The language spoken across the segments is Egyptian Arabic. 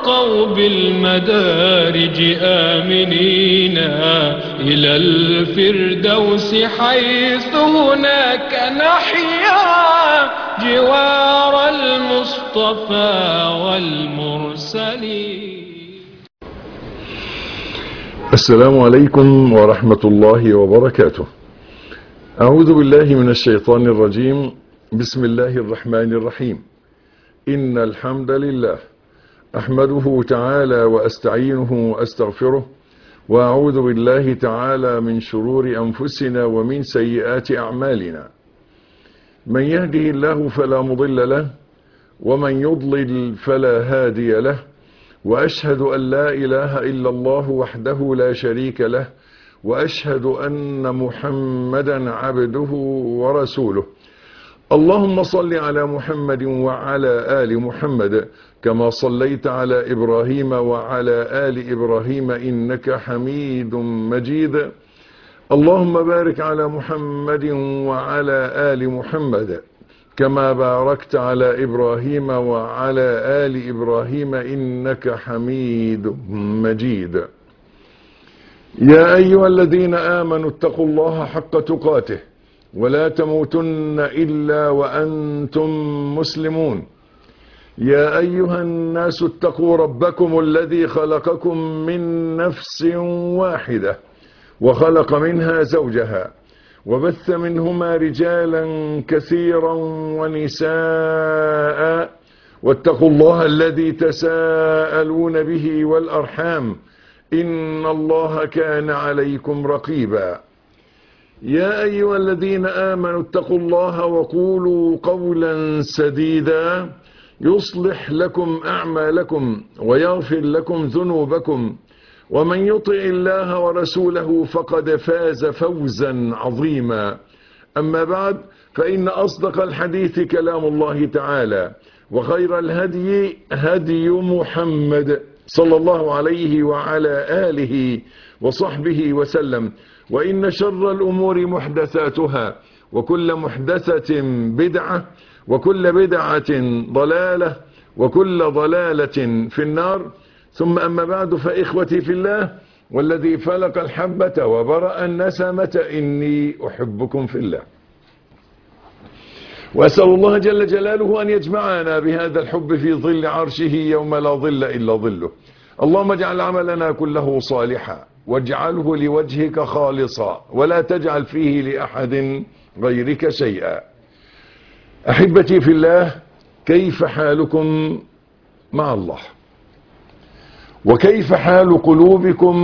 وارتقوا بالمدارج آمنين إلى الفردوس حيث هناك نحيا جوار المصطفى والمرسلين السلام عليكم ورحمة الله وبركاته أعوذ بالله من الشيطان الرجيم بسم الله الرحمن الرحيم إن الحمد لله أحمده تعالى وأستعينه وأستغفره وأعوذ بالله تعالى من شرور أنفسنا ومن سيئات أعمالنا من يهده الله فلا مضل له ومن يضلل فلا هادي له وأشهد أن لا إله إلا الله وحده لا شريك له وأشهد أن محمدا عبده ورسوله اللهم صل على محمد وعلى آل محمد كما صليت على إبراهيم وعلى آل إبراهيم إنك حميد مجيد اللهم بارك على محمد وعلى آل محمد كما باركت على إبراهيم وعلى آل إبراهيم إنك حميد مجيد يا أيها الذين آمنوا اتقوا الله حق تقاته ولا تموتن إلا وأنتم مسلمون يا أيها الناس اتقوا ربكم الذي خلقكم من نفس واحدة وخلق منها زوجها وبث منهما رجالا كثيرا ونساء واتقوا الله الذي تساءلون به والأرحام إن الله كان عليكم رقيبا يا أيها الذين آمنوا اتقوا الله وقولوا قولا سديدا يصلح لكم أعمالكم ويغفر لكم ذنوبكم ومن يطع الله ورسوله فقد فاز فوزا عظيما أما بعد فإن أصدق الحديث كلام الله تعالى وخير الهدي هدي محمد صلى الله عليه وعلى آله وصحبه وسلم وإن شر الأمور محدثاتها وكل محدثة بدعة وكل بدعة ضلالة وكل ضلالة في النار ثم أما بعد فإخوتي في الله والذي فلق الحبة وبرأ النسمة إني أحبكم في الله وأسأل الله جل جلاله أن يجمعنا بهذا الحب في ظل عرشه يوم لا ظل إلا ظله اللهم اجعل عملنا كله صالحا واجعله لوجهك خالصا ولا تجعل فيه لأحد غيرك شيئا أحبتي في الله كيف حالكم مع الله وكيف حال قلوبكم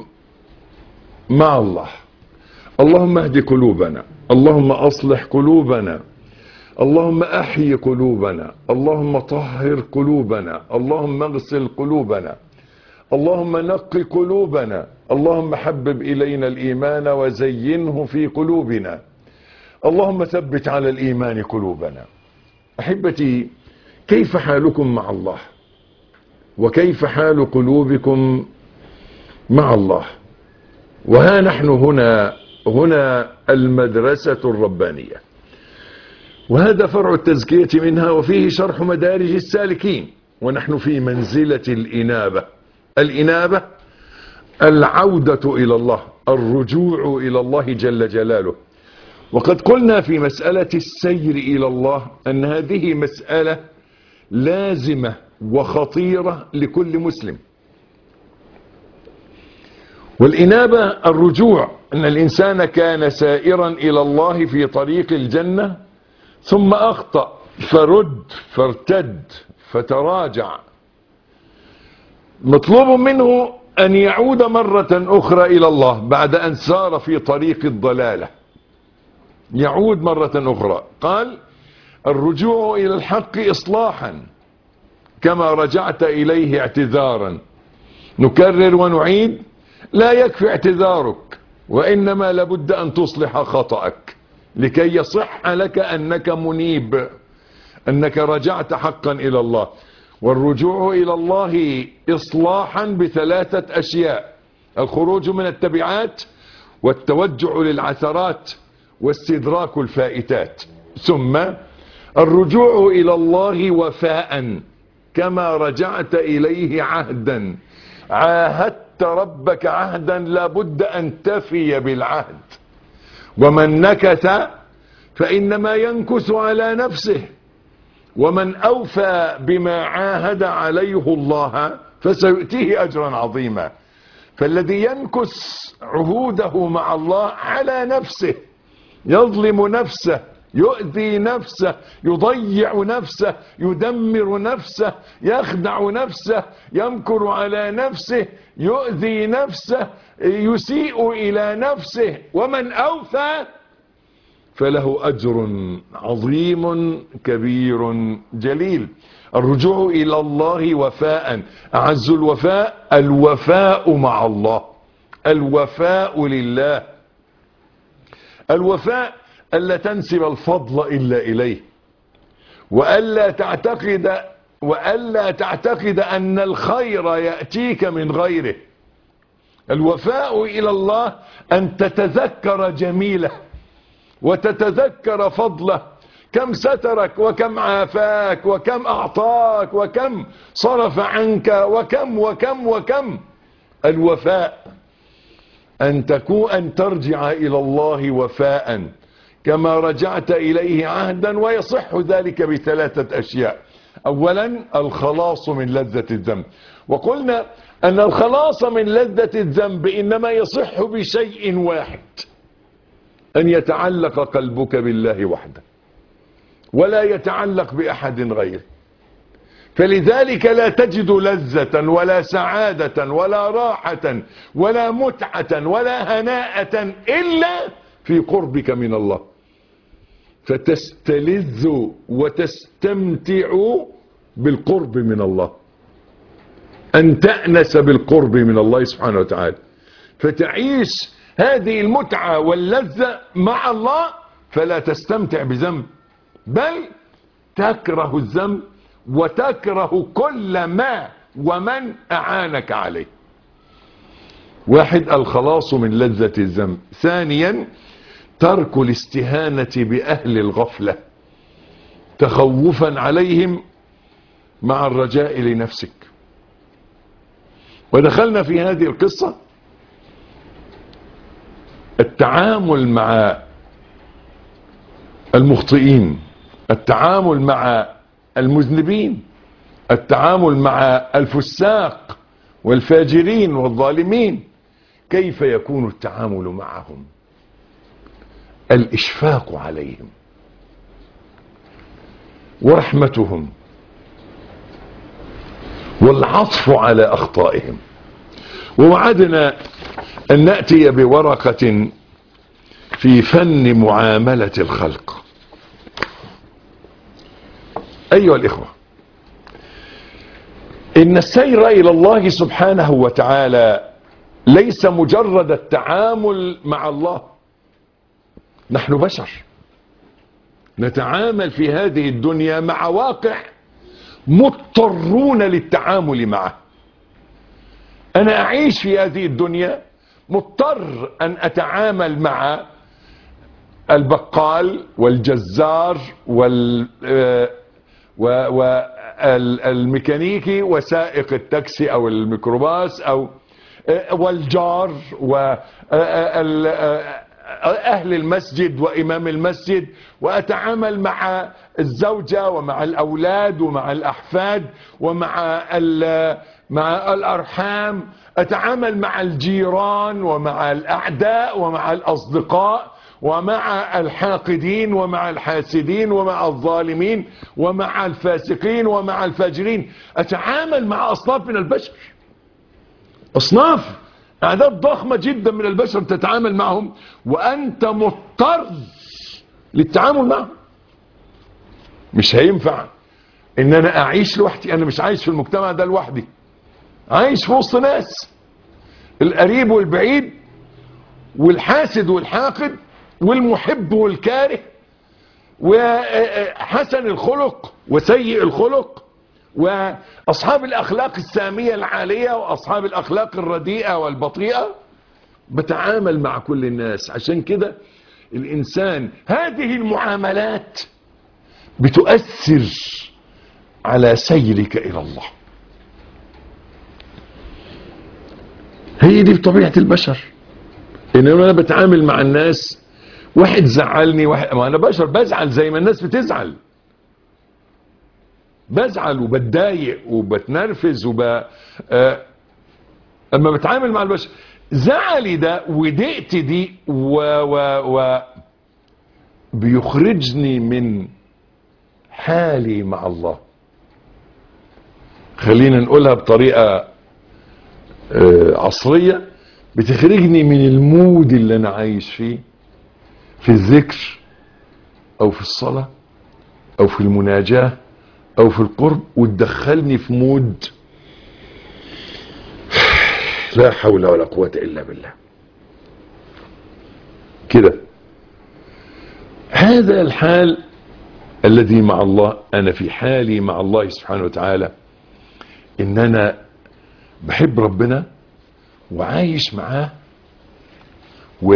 مع الله اللهم اهد قلوبنا اللهم أصلح قلوبنا اللهم أحيي قلوبنا اللهم طهر قلوبنا اللهم اغسل قلوبنا اللهم نق قلوبنا اللهم حبب إلينا الإيمان وزينه في قلوبنا اللهم ثبت على الإيمان قلوبنا أحبتي كيف حالكم مع الله وكيف حال قلوبكم مع الله وها نحن هنا هنا المدرسة الربانية وهذا فرع التزكية منها وفيه شرح مدارج السالكين ونحن في منزلة الإنابة الإنابة العودة إلى الله الرجوع إلى الله جل جلاله وقد قلنا في مسألة السير إلى الله أن هذه مسألة لازمة وخطيرة لكل مسلم والإنابة الرجوع أن الإنسان كان سائرا إلى الله في طريق الجنة ثم أخطأ فرد فارتد فتراجع مطلوب منه أن يعود مرة أخرى إلى الله بعد أن سار في طريق الضلالة يعود مرة أخرى قال الرجوع إلى الحق إصلاحا كما رجعت إليه اعتذارا نكرر ونعيد لا يكفي اعتذارك وإنما لابد أن تصلح خطأك لكي يصح لك أنك منيب أنك رجعت حقا إلى الله والرجوع إلى الله إصلاحا بثلاثة أشياء الخروج من التبعات والتوجع للعثرات واستدراك الفائتات ثم الرجوع إلى الله وفاء كما رجعت إليه عهدا عاهدت ربك عهدا لابد أن تفي بالعهد ومن نكث فإنما ينكث على نفسه ومن أوفى بما عاهد عليه الله فسيؤتيه أجرا عظيما فالذي ينكث عهوده مع الله على نفسه يظلم نفسه يؤذي نفسه يضيع نفسه يدمر نفسه يخدع نفسه يمكر على نفسه يؤذي نفسه يسيء إلى نفسه ومن أوفى فله أجر عظيم كبير جليل الرجوع إلى الله وفاء أعز الوفاء الوفاء مع الله الوفاء لله الوفاء ألا تنسب الفضل إلا إليه وألا تعتقد وألا تعتقد أن الخير يأتيك من غيره الوفاء إلى الله أن تتذكر جميله وتتذكر فضله كم سترك وكم عافاك وكم أعطاك وكم صرف عنك وكم وكم وكم الوفاء أن تكون أن ترجع إلى الله وفاء كما رجعت إليه عهدا ويصح ذلك بثلاثة أشياء أولا الخلاص من لذة الذنب وقلنا أن الخلاص من لذة الذنب إنما يصح بشيء واحد أن يتعلق قلبك بالله وحده ولا يتعلق بأحد غيره فلذلك لا تجد لذة ولا سعادة ولا راحة ولا متعة ولا هناءة إلا في قربك من الله فتستلذ وتستمتع بالقرب من الله أن تأنس بالقرب من الله سبحانه وتعالى فتعيش هذه المتعة واللذة مع الله فلا تستمتع بذنب بل تكره الذنب وتكره كل ما ومن أعانك عليه واحد الخلاص من لذة الذنب ثانيا ترك الاستهانة بأهل الغفلة تخوفا عليهم مع الرجاء لنفسك ودخلنا في هذه القصة التعامل مع المخطئين التعامل مع المذنبين التعامل مع الفساق والفاجرين والظالمين كيف يكون التعامل معهم الإشفاق عليهم ورحمتهم والعطف على أخطائهم ووعدنا أن نأتي بورقة في فن معاملة الخلق أيها الإخوة إن السير إلى الله سبحانه وتعالى ليس مجرد التعامل مع الله نحن بشر نتعامل في هذه الدنيا مع واقع مضطرون للتعامل معه أنا أعيش في هذه الدنيا مضطر أن أتعامل مع البقال والجزار وال والميكانيكي وسائق التاكسي أو الميكروباس أو والجار وأهل المسجد وإمام المسجد وأتعامل مع الزوجة ومع الأولاد ومع الأحفاد ومع مع الأرحام أتعامل مع الجيران ومع الأعداء ومع الأصدقاء ومع الحاقدين ومع الحاسدين ومع الظالمين ومع الفاسقين ومع الفاجرين أتعامل مع أصناف من البشر أصناف أعداد ضخمة جدا من البشر تتعامل معهم وأنت مضطر للتعامل معهم مش هينفع ان انا اعيش لوحدي انا مش عايش في المجتمع ده لوحدي عايش في وسط ناس القريب والبعيد والحاسد والحاقد والمحب والكاره وحسن الخلق وسيء الخلق واصحاب الاخلاق السامية العالية واصحاب الاخلاق الرديئة والبطيئة بتعامل مع كل الناس عشان كده الانسان هذه المعاملات بتؤثر على سيرك الى الله هي دي بطبيعة البشر ان انا بتعامل مع الناس واحد زعلني واحد ما انا بشر بزعل زي ما الناس بتزعل بزعل وبتضايق وبتنرفز وب آه، اما بتعامل مع البشر زعلي ده وضيقتي دي و و و بيخرجني من حالي مع الله خلينا نقولها بطريقة آه، عصرية بتخرجني من المود اللي انا عايش فيه في الذكر او في الصلاة او في المناجاة او في القرب وتدخلني في مود لا حول ولا قوة الا بالله كده هذا الحال الذي مع الله انا في حالي مع الله سبحانه وتعالى ان انا بحب ربنا وعايش معاه و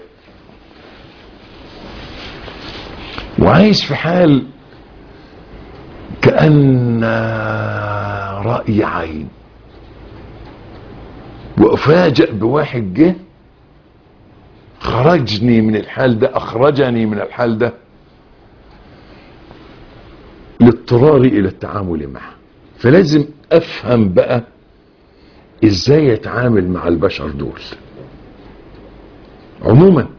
وعايش في حال كأن رأي عين وأفاجأ بواحد جه خرجني من الحال ده أخرجني من الحال ده لاضطراري إلى التعامل معه فلازم أفهم بقى إزاي يتعامل مع البشر دول عموما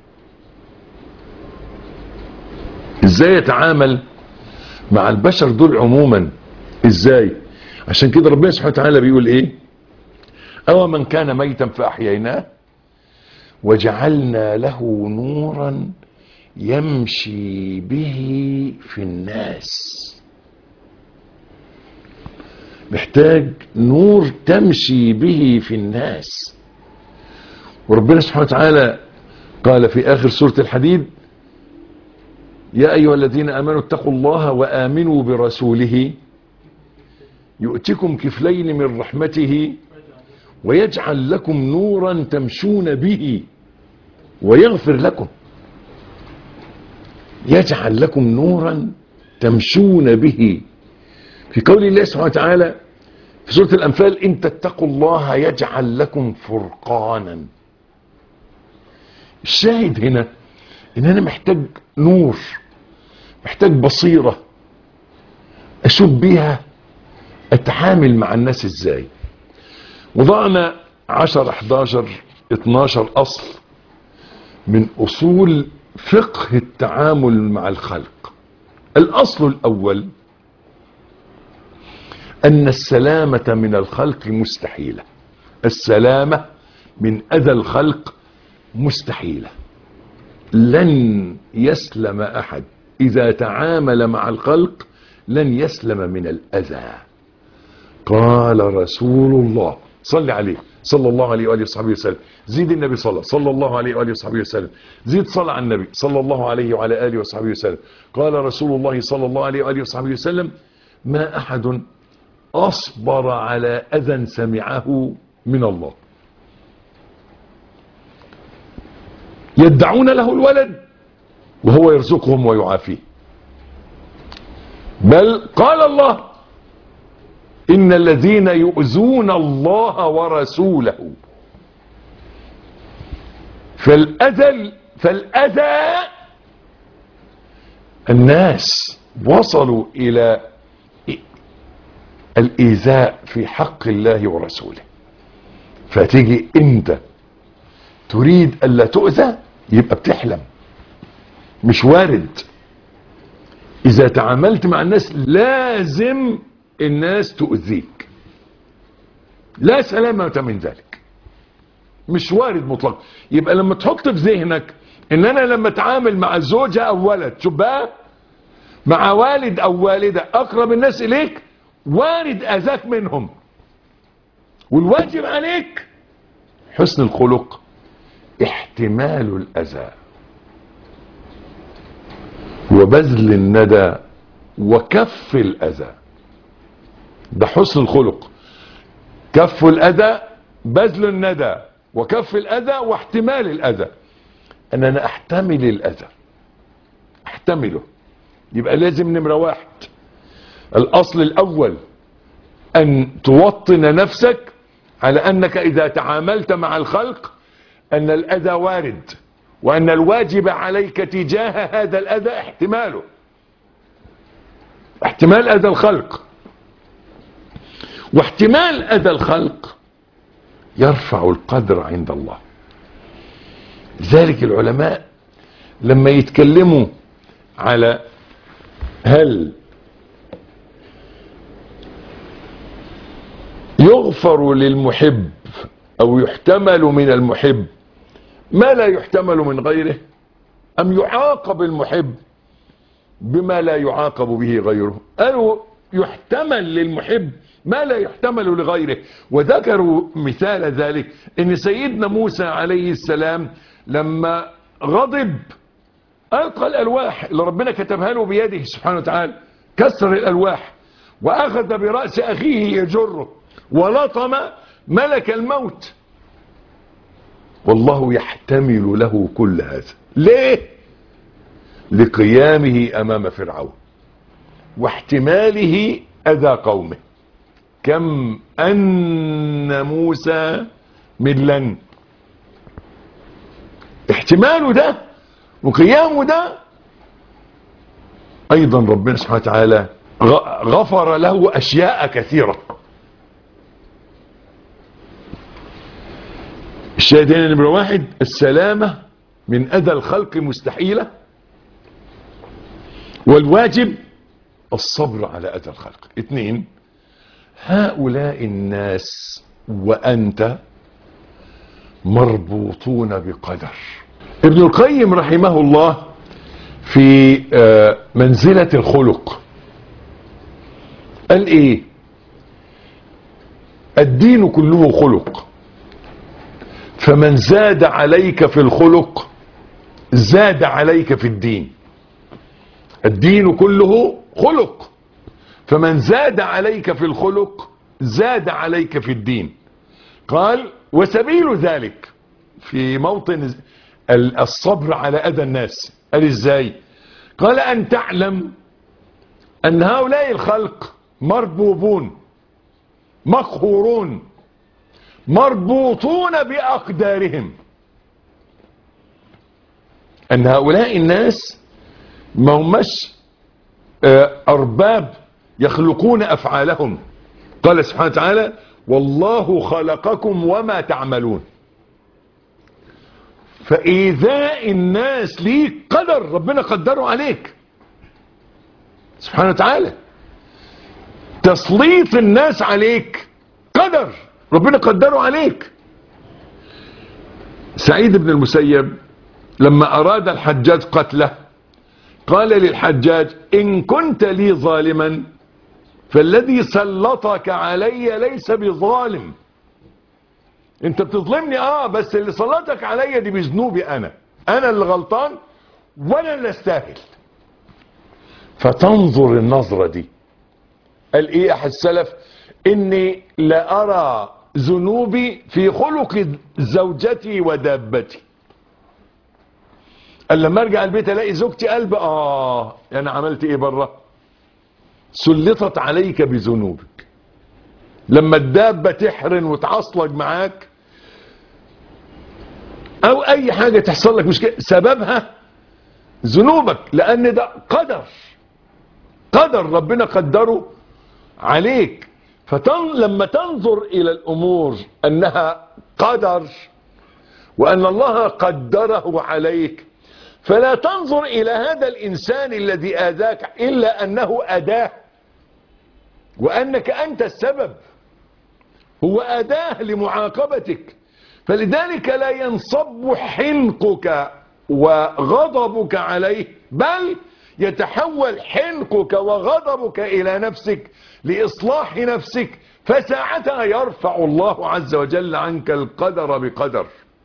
ازاي يتعامل مع البشر دول عموما ازاي عشان كده ربنا سبحانه وتعالى بيقول ايه او من كان ميتا فاحييناه وجعلنا له نورا يمشي به في الناس محتاج نور تمشي به في الناس وربنا سبحانه وتعالى قال في اخر سورة الحديد يا ايها الذين امنوا اتقوا الله وامنوا برسوله يؤتكم كفلين من رحمته ويجعل لكم نورا تمشون به ويغفر لكم يجعل لكم نورا تمشون به في قول الله سبحانه وتعالى في سورة الأنفال إن تتقوا الله يجعل لكم فرقانا الشاهد هنا إن أنا محتاج نور محتاج بصيرة أشوف بيها أتعامل مع الناس إزاي وضعنا 10 11 12 أصل من أصول فقه التعامل مع الخلق الأصل الأول أن السلامة من الخلق مستحيلة السلامة من أذى الخلق مستحيلة لن يسلم أحد إذا تعامل مع الخلق لن يسلم من الأذى قال رسول الله صل عليه صلى الله عليه وآله وصحبه وسلم زيد النبي صلى صلى الله عليه وآله وصحبه وسلم زيد صلى على النبي صلى الله عليه وعلى آله وصحبه وسلم قال رسول الله صلى الله عليه وآله وصحبه وسلم ما أحد أصبر على أذى سمعه من الله يدعون له الولد وهو يرزقهم ويعافيه بل قال الله إن الذين يؤذون الله ورسوله فالأذى فالأذى الناس وصلوا إلى الإيذاء في حق الله ورسوله فتيجي انت تريد ألا تؤذى يبقى بتحلم مش وارد إذا تعاملت مع الناس لازم الناس تؤذيك لا سلامة من ذلك مش وارد مطلق يبقى لما تحط في ذهنك ان انا لما اتعامل مع زوجة او ولد شوف بقى مع والد او والدة اقرب الناس اليك وارد اذاك منهم والواجب عليك حسن الخلق احتمال الاذى وبذل الندى وكف الاذى ده حسن الخلق كف الاذى بذل الندى وكف الاذى واحتمال الاذى ان انا احتمل الاذى احتمله يبقى لازم نمرة واحد الأصل الأول أن توطن نفسك على أنك إذا تعاملت مع الخلق أن الأذى وارد وأن الواجب عليك تجاه هذا الأذى احتماله احتمال أذى الخلق واحتمال أذى الخلق يرفع القدر عند الله لذلك العلماء لما يتكلموا على هل يغفر للمحب او يحتمل من المحب ما لا يحتمل من غيره ام يعاقب المحب بما لا يعاقب به غيره قالوا يحتمل للمحب ما لا يحتمل لغيره وذكروا مثال ذلك ان سيدنا موسى عليه السلام لما غضب ألقى الألواح اللي ربنا كتبها له بيده سبحانه وتعالى كسر الألواح وأخذ برأس أخيه يجره ولطم ملك الموت والله يحتمل له كل هذا ليه لقيامه أمام فرعون واحتماله أذى قومه كم أن موسى من لن احتماله ده وقيامه ده ايضا ربنا سبحانه وتعالى غفر له اشياء كثيرة الشاهدين نمرة واحد السلامة من اذى الخلق مستحيلة والواجب الصبر على اذى الخلق اثنين هؤلاء الناس وانت مربوطون بقدر ابن القيم رحمه الله في منزلة الخلق قال ايه الدين كله خلق فمن زاد عليك في الخلق زاد عليك في الدين الدين كله خلق فمن زاد عليك في الخلق زاد عليك في الدين قال وسبيل ذلك في موطن الصبر على أذى الناس قال ازاي قال أن تعلم أن هؤلاء الخلق مربوبون مقهورون مربوطون بأقدارهم أن هؤلاء الناس ما همش أرباب يخلقون أفعالهم قال سبحانه وتعالى والله خلقكم وما تعملون فإيذاء الناس ليك قدر ربنا قدره عليك سبحانه وتعالى تسليط الناس عليك قدر ربنا قدره عليك سعيد بن المسيب لما أراد الحجاج قتله قال للحجاج إن كنت لي ظالما فالذي سلطك علي ليس بظالم انت بتظلمني اه بس اللي سلطك عليا دي بذنوبي انا انا اللي غلطان وانا اللي استاهل فتنظر النظرة دي قال ايه احد السلف اني لا ارى ذنوبي في خلق زوجتي ودابتي قال لما ارجع البيت الاقي زوجتي قلب اه انا عملت ايه بره سلطت عليك بذنوبك لما الدابة تحرن وتعصلك معاك او اي حاجة تحصل لك مشكلة سببها ذنوبك لان ده قدر قدر ربنا قدره عليك فتن لما تنظر الى الامور انها قدر وان الله قدره عليك فلا تنظر الى هذا الانسان الذي اذاك الا انه اداه وانك انت السبب هو اداه لمعاقبتك فلذلك لا ينصب حنقك وغضبك عليه بل يتحول حنقك وغضبك الى نفسك لاصلاح نفسك فساعتها يرفع الله عز وجل عنك القدر بقدر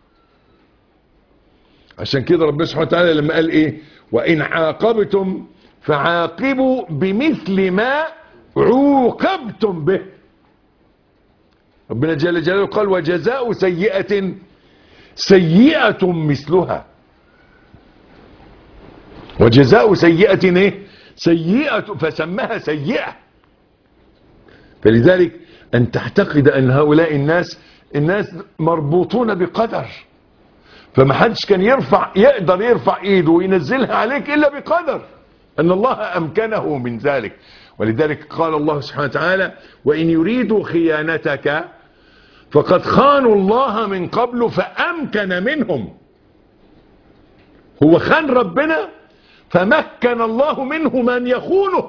عشان كده ربنا سبحانه وتعالى لما قال ايه وان عاقبتم فعاقبوا بمثل ما عوقبتم به ربنا جل جلاله قال وجزاء سيئة سيئة مثلها وجزاء سيئة ايه سيئة فسمها سيئة فلذلك أن تعتقد أن هؤلاء الناس الناس مربوطون بقدر فما حدش كان يرفع يقدر يرفع ايده وينزلها عليك الا بقدر ان الله امكنه من ذلك ولذلك قال الله سبحانه وتعالى وان يريدوا خيانتك فقد خانوا الله من قبل فامكن منهم هو خان ربنا فمكن الله منه من يخونه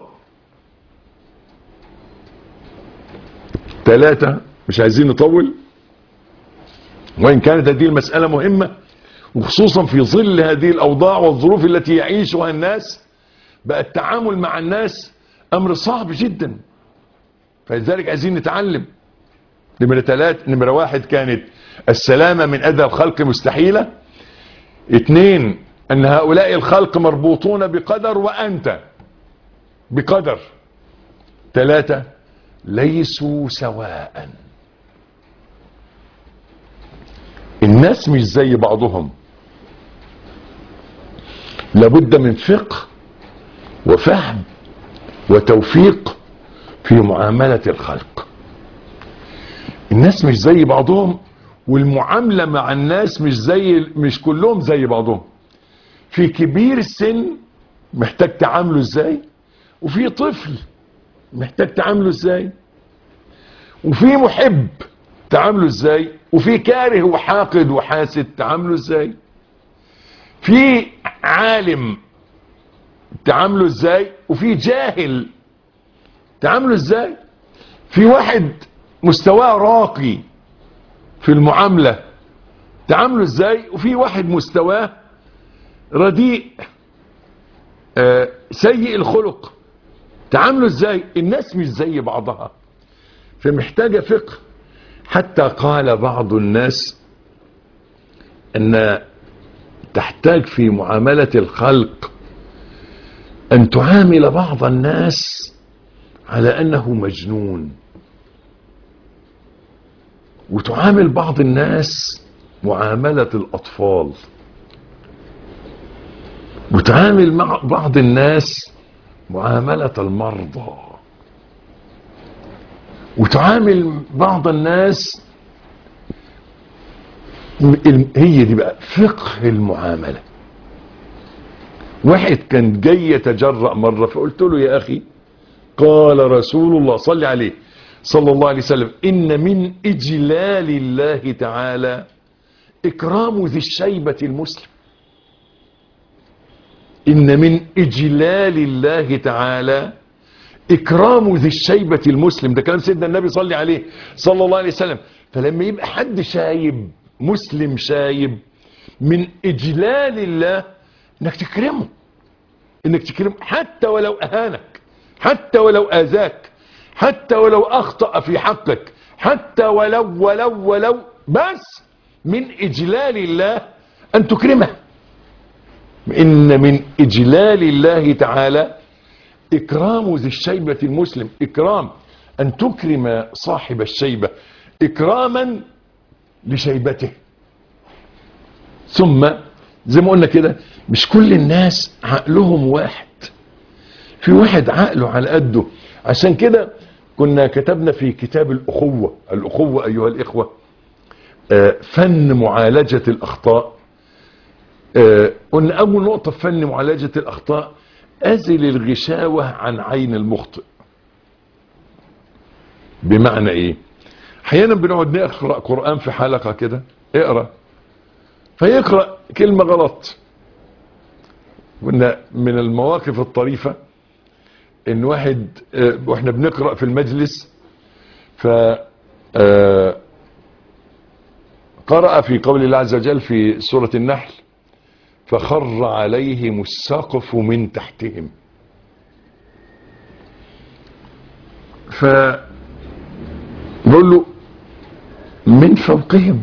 ثلاثة مش عايزين نطول وإن كانت هذه المسألة مهمة وخصوصا في ظل هذه الأوضاع والظروف التي يعيشها الناس بقى التعامل مع الناس أمر صعب جدا فلذلك عايزين نتعلم نمرة ثلاث نمرة واحد كانت السلامة من أذى الخلق مستحيلة اثنين أن هؤلاء الخلق مربوطون بقدر وأنت بقدر ثلاثة ليسوا سواء الناس مش زي بعضهم لابد من فقه وفهم وتوفيق في معاملة الخلق الناس مش زي بعضهم والمعاملة مع الناس مش زي مش كلهم زي بعضهم في كبير السن محتاج تعامله ازاي وفي طفل محتاج تعامله ازاي وفي محب تعامله ازاي وفي كاره وحاقد وحاسد تعامله ازاي في عالم تعامله ازاي وفي جاهل تعامله ازاي في واحد مستواه راقي في المعاملة تعامله ازاي وفي واحد مستواه رديء آه سيء الخلق تعامله ازاي الناس مش زي بعضها فمحتاجة فقه حتى قال بعض الناس ان تحتاج في معاملة الخلق ان تعامل بعض الناس على انه مجنون وتعامل بعض الناس معاملة الاطفال وتعامل مع بعض الناس معاملة المرضى وتعامل بعض الناس هي دي بقى فقه المعاملة واحد كان جاي يتجرأ مرة فقلت له يا أخي قال رسول الله صلى عليه صلى الله عليه وسلم إن من إجلال الله تعالى إكرام ذي الشيبة المسلم إن من إجلال الله تعالى إكرام ذي الشيبة المسلم ده كلام سيدنا النبي صلى عليه صلى الله عليه وسلم فلما يبقى حد شايب مسلم شايب من إجلال الله إنك تكرمه إنك تكرمه حتى ولو أهانك حتى ولو آذاك حتى ولو أخطأ في حقك حتى ولو ولو ولو بس من إجلال الله أن تكرمه إن من إجلال الله تعالى إكرام ذي الشيبة المسلم إكرام أن تكرم صاحب الشيبة إكراما لشيبته ثم زي ما قلنا كده مش كل الناس عقلهم واحد في واحد عقله على قده عشان كده كنا كتبنا في كتاب الأخوة الأخوة أيها الإخوة فن معالجة الأخطاء قلنا أول نقطة في فن معالجة الأخطاء أزل الغشاوة عن عين المخطئ بمعنى إيه احيانا بنقعد نقرأ قرآن في حلقة كده اقرأ فيقرأ كلمة غلط قلنا من المواقف الطريفة ان واحد اه واحنا بنقرأ في المجلس ف اه قرأ في قول الله عز وجل في سورة النحل فخر عليهم السقف من تحتهم ف بقول له من فوقهم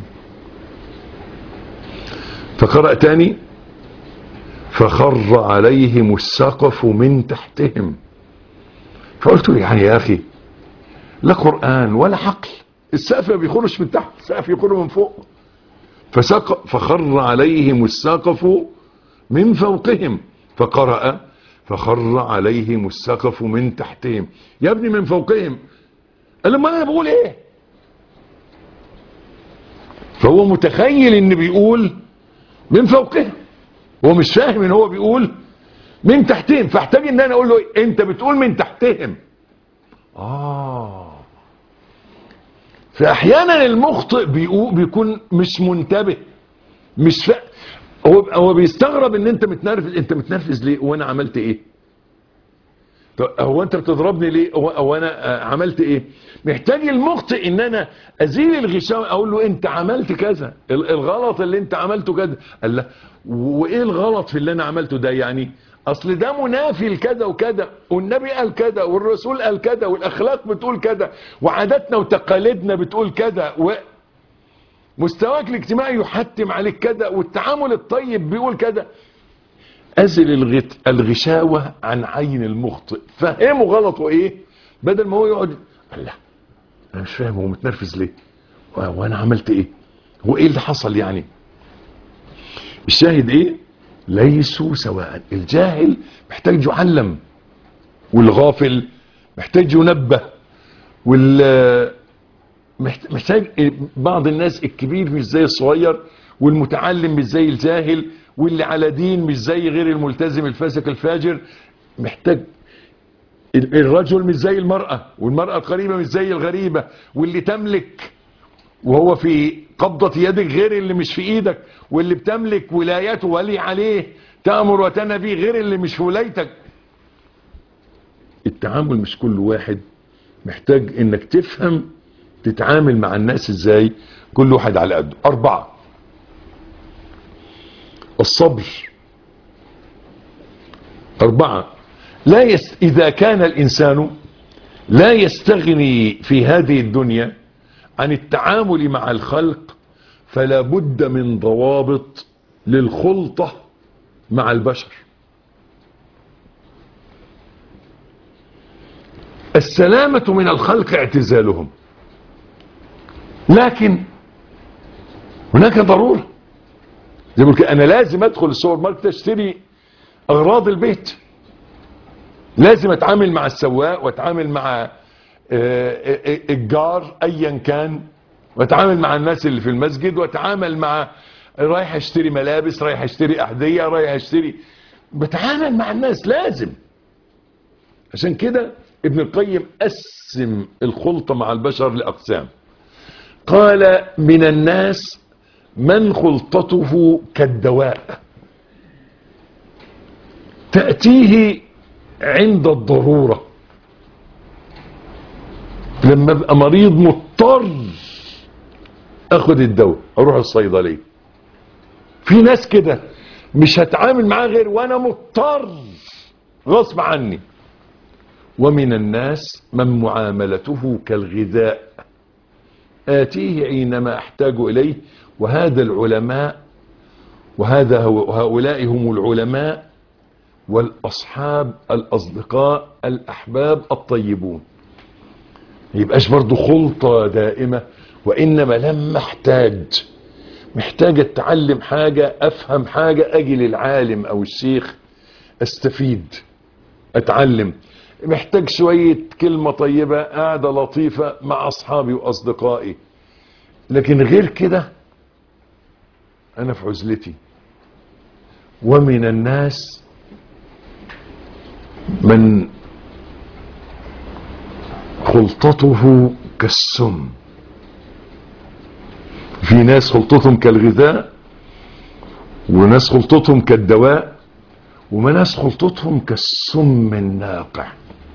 فقرأ تاني فخر عليهم السقف من تحتهم فقلت له يعني يا أخي لا قرآن ولا عقل السقف ما بيخرش من تحت السقف يخر من فوق فسق فخر عليهم السقف من فوقهم فقرأ فخر عليهم السقف من تحتهم يا ابني من فوقهم قال له ما انا بقول ايه فهو متخيل ان بيقول من فوقهم هو مش فاهم ان هو بيقول من تحتهم فاحتاج ان انا اقول له إيه؟ انت بتقول من تحتهم اه فاحيانا المخطئ بيقول بيكون مش منتبه مش فا... هو هو بيستغرب ان انت متنرفز انت متنرفز ليه وانا عملت ايه طب هو انت بتضربني ليه هو, هو انا آه، عملت ايه محتاج المخطئ ان انا ازيل الغشاوه اقول له انت عملت كذا ال- الغلط اللي انت عملته كذا قال لا وايه الغلط في اللي انا عملته ده يعني اصل ده منافي لكذا وكذا والنبي قال كذا والرسول قال كذا والاخلاق بتقول كذا وعاداتنا وتقاليدنا بتقول كذا و مستواك الاجتماعي يحتم عليك كذا والتعامل الطيب بيقول كذا أزل الغت... الغشاوة عن عين المخطئ فهمه غلطه ايه بدل ما هو يقعد قال لا انا مش فاهم هو متنرفز ليه و... وانا عملت ايه هو ايه اللي حصل يعني الشاهد ايه ليسوا سواء الجاهل محتاج يعلم والغافل محتاج ينبه وال محت- محتاج بعض الناس الكبير مش زي الصغير والمتعلم مش زي الجاهل واللي على دين مش زي غير الملتزم الفاسق الفاجر محتاج ال- الرجل مش زي المرأة والمرأة القريبة مش زي الغريبة واللي تملك وهو في قبضة يدك غير اللي مش في ايدك واللي بتملك ولايته ولي عليه تأمر وتنبي غير اللي مش في ولايتك التعامل مش كل واحد محتاج انك تفهم تتعامل مع الناس ازاي كل واحد على قده اربعة الصبر اربعة لا يس اذا كان الانسان لا يستغني في هذه الدنيا عن التعامل مع الخلق فلا بد من ضوابط للخلطة مع البشر السلامة من الخلق اعتزالهم لكن هناك ضرورة زي ما بقول كده، انا لازم ادخل السوبر ماركت اشتري اغراض البيت لازم اتعامل مع السواق واتعامل مع آه، آه، الجار ايا كان واتعامل مع الناس اللي في المسجد واتعامل مع رايح اشتري ملابس رايح اشتري احذية رايح اشتري بتعامل مع الناس لازم عشان كده ابن القيم قسم الخلطة مع البشر لأقسام قال من الناس من خلطته كالدواء تأتيه عند الضرورة لما ابقى مريض مضطر اخد الدواء اروح الصيدلية في ناس كده مش هتعامل معاه غير وانا مضطر غصب عني ومن الناس من معاملته كالغذاء آتيه حينما أحتاج إليه وهذا العلماء وهذا هو هؤلاء هم العلماء والأصحاب الأصدقاء الأحباب الطيبون ما يبقاش برضو خلطة دائمة وإنما لما احتاج محتاج اتعلم حاجة افهم حاجة اجي للعالم او الشيخ استفيد اتعلم محتاج شوية كلمة طيبة قاعدة لطيفة مع اصحابي واصدقائي لكن غير كده انا في عزلتي ومن الناس من خلطته كالسم في ناس خلطتهم كالغذاء وناس خلطتهم كالدواء وناس خلطتهم كالسم الناقع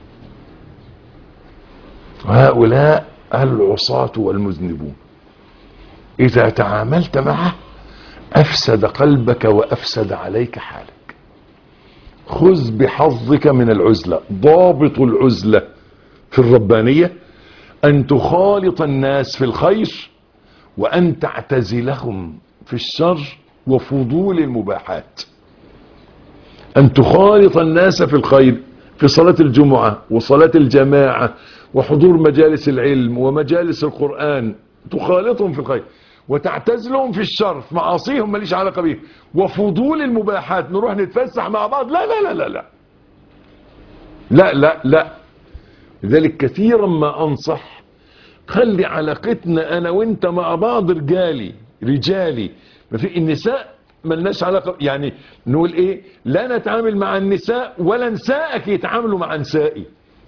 هؤلاء العصاة والمذنبون إذا تعاملت معه أفسد قلبك وأفسد عليك حالك خذ بحظك من العزلة ضابط العزلة في الربانية أن تخالط الناس في الخير وأن تعتزلهم في الشر وفضول المباحات أن تخالط الناس في الخير في صلاة الجمعة وصلاة الجماعة وحضور مجالس العلم ومجالس القرآن تخالطهم في الخير وتعتزلهم في الشر في معاصيهم ماليش علاقة بيه وفضول المباحات نروح نتفسح مع بعض لا لا لا لا لا لا لا لا لذلك كثيرا ما أنصح خلي علاقتنا انا وانت مع بعض رجالي رجالي ما في النساء ملناش علاقة يعني نقول ايه لا نتعامل مع النساء ولا نسائك يتعاملوا مع نسائي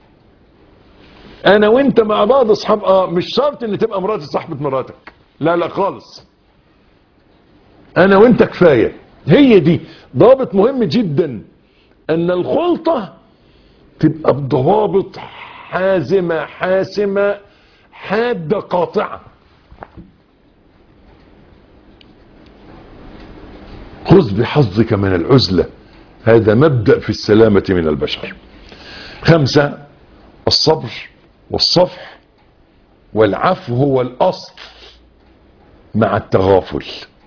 انا وانت مع بعض اصحاب اه مش شرط ان تبقى مراتي صاحبة مراتك لا لا خالص انا وانت كفاية هي دي ضابط مهم جدا ان الخلطة تبقى بضوابط حازمة حاسمة حادة قاطعة خذ بحظك من العزلة هذا مبدأ في السلامة من البشر خمسة الصبر والصفح والعفو هو الأصل مع التغافل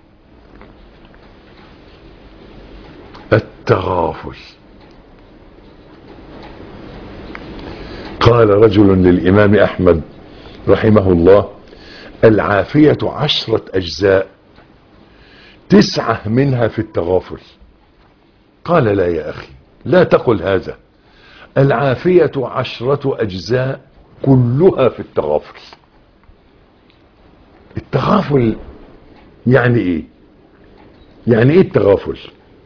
التغافل قال رجل للإمام أحمد رحمه الله العافية عشرة أجزاء تسعة منها في التغافل قال لا يا أخي لا تقل هذا العافية عشرة أجزاء كلها في التغافل التغافل يعني ايه يعني ايه التغافل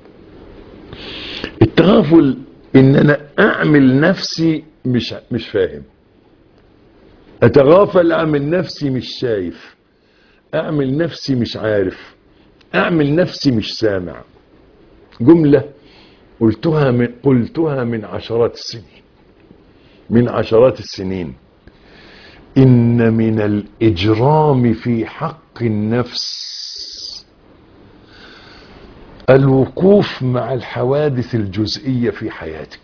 التغافل ان انا اعمل نفسي مش مش فاهم اتغافل اعمل نفسي مش شايف اعمل نفسي مش عارف اعمل نفسي مش سامع جملة قلتها من قلتها من عشرات السنين من عشرات السنين ان من الاجرام في حق النفس الوقوف مع الحوادث الجزئية في حياتك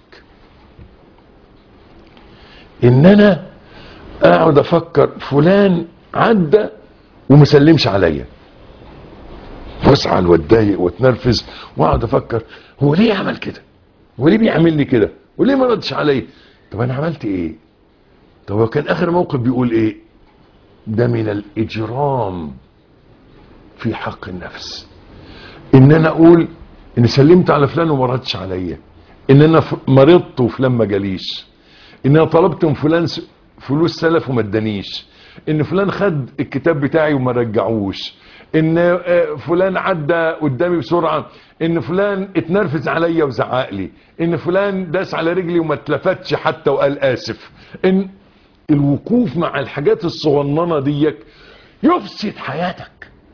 ان انا اقعد افكر فلان عدى ومسلمش عليا واسعل واتضايق واتنرفز واقعد افكر هو ليه عمل كده هو ليه بيعمل لي كده وليه ما ردش عليا طب انا عملت ايه طب هو كان اخر موقف بيقول ايه ده من الاجرام في حق النفس ان انا اقول ان سلمت على فلان وما ردش عليا ان انا ف- مرضت وفلان ما جاليش ان انا طلبت من فلان س- فلوس سلف وما ادانيش ان فلان خد الكتاب بتاعي وما رجعوش ان آه، فلان عدى قدامي بسرعه ان فلان اتنرفز عليا وزعق لي ان فلان داس على رجلي وما اتلفتش حتى وقال اسف ان الوقوف مع الحاجات الصغننه ديك يفسد حياتك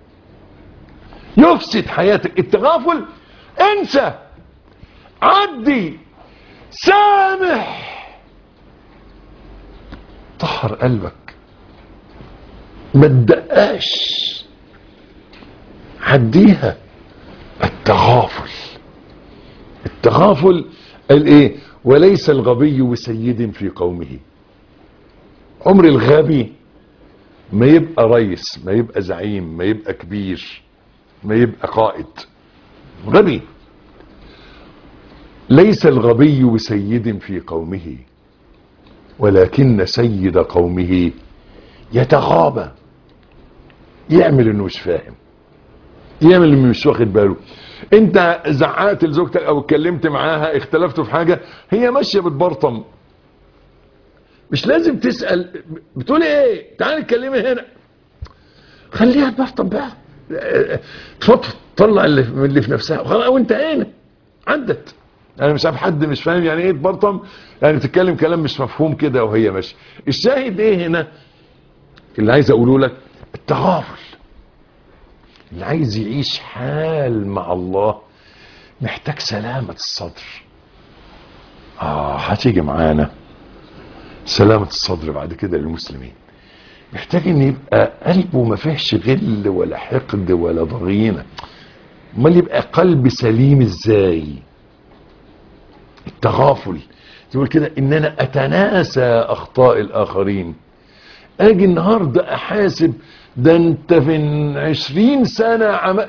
يفسد حياتك التغافل انسى عدي سامح طهر قلبك ما تدقاش عديها التغافل التغافل قال ايه وليس الغبي بسيد في قومه عمر الغبي ما يبقى رئيس ما يبقى زعيم ما يبقى كبير ما يبقى قائد غبي ليس الغبي بسيد في قومه ولكن سيد قومه يتغابى يعمل انه مش فاهم يعمل انه مش واخد باله انت زعقت لزوجتك او اتكلمت معاها اختلفتوا في حاجه هي ماشيه بتبرطم مش لازم تسال بتقول ايه تعالي اتكلمي هنا خليها تبرطم بقى تفضفض طلع اللي من اللي في نفسها وخلاص وانت هنا عدت انا مش عارف حد مش فاهم يعني ايه تبرطم يعني تتكلم كلام مش مفهوم كده وهي ماشيه الشاهد ايه هنا اللي عايز اقوله لك التغافل اللي عايز يعيش حال مع الله محتاج سلامة الصدر اه هتيجي معانا سلامة الصدر بعد كده للمسلمين محتاج ان يبقى قلبه ما فيهش غل ولا حقد ولا ضغينة امال يبقى قلب سليم ازاي التغافل تقول كده ان انا اتناسى اخطاء الاخرين اجي النهاردة احاسب ده انت في عشرين سنة عم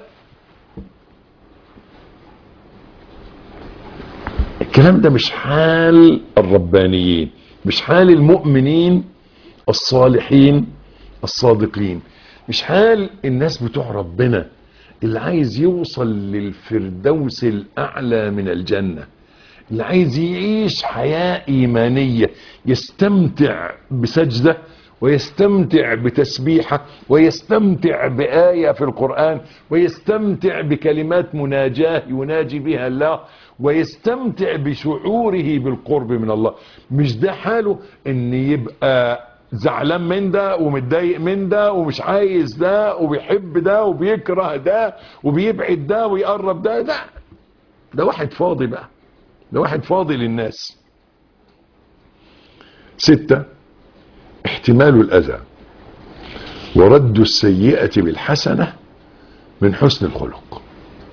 الكلام ده مش حال الربانيين مش حال المؤمنين الصالحين الصادقين مش حال الناس بتوع ربنا اللي عايز يوصل للفردوس الأعلى من الجنة اللي عايز يعيش حياة إيمانية يستمتع بسجدة ويستمتع بتسبيحة ويستمتع بآية في القرآن ويستمتع بكلمات مناجاة يناجي بها الله ويستمتع بشعوره بالقرب من الله مش ده حاله ان يبقى زعلان من ده ومتضايق من ده ومش عايز ده وبيحب ده وبيكره ده وبيبعد ده ويقرب ده ده ده واحد فاضي بقى ده واحد فاضي للناس ستة احتمال الأذى ورد السيئة بالحسنة من حسن الخلق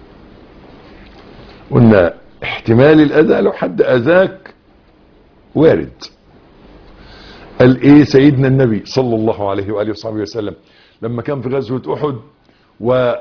قلنا احتمال الأذى لو حد أذاك وارد قال ايه سيدنا النبي صلى الله عليه وآله وصحبه وسلم لما كان في غزوة أحد و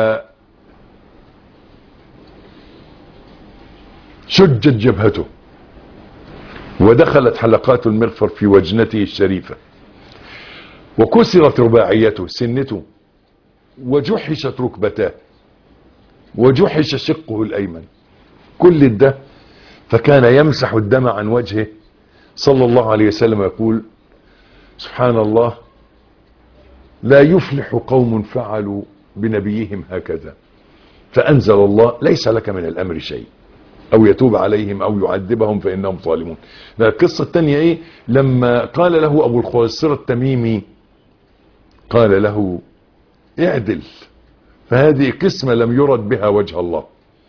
شجت جبهته ودخلت حلقات المغفر في وجنته الشريفة وكسرت رباعيته سنته وجحشت ركبتاه وجحش شقه الأيمن كل ده فكان يمسح الدم عن وجهه صلى الله عليه وسلم يقول سبحان الله لا يفلح قوم فعلوا بنبيهم هكذا فأنزل الله ليس لك من الأمر شيء أو يتوب عليهم أو يعذبهم فإنهم ظالمون القصة الثانية إيه لما قال له أبو الخويصرة التميمي قال له اعدل فهذه قسمة لم يرد بها وجه الله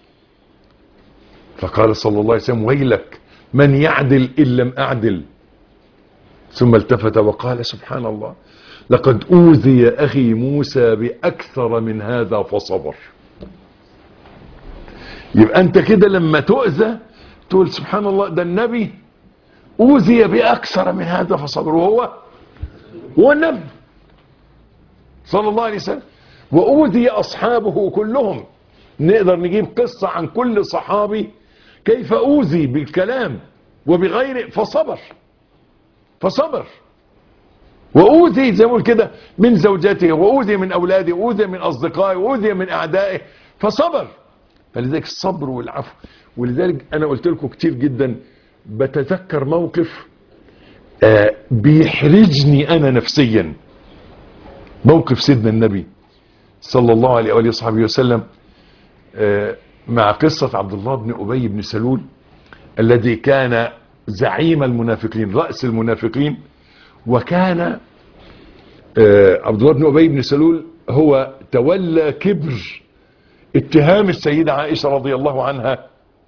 فقال صلى الله عليه وسلم ويلك من يعدل إن لم أعدل ثم التفت وقال سبحان الله لقد أوذي أخي موسى بأكثر من هذا فصبر يبقى أنت كده لما تؤذى تقول سبحان الله ده النبي أوذي بأكثر من هذا فصبر وهو هو النبي صلى الله عليه وسلم وأوذي أصحابه كلهم نقدر نجيب قصة عن كل صحابي كيف أوذي بالكلام وبغير فصبر فصبر وأوذي زي ما بقول كده من زوجته وأوذي من أولاده وأوذي من أصدقائه وأوذي من أعدائه فصبر فلذلك الصبر والعفو ولذلك أنا قلت لكم كتير جدا بتذكر موقف آه بيحرجني أنا نفسيا موقف سيدنا النبي صلى الله عليه وآله وصحبه وسلم آه مع قصة عبد الله بن أبي بن سلول الذي كان زعيم المنافقين رأس المنافقين وكان آه عبد الله بن أبي بن سلول هو تولى كبر اتهام السيدة عائشة رضي الله عنها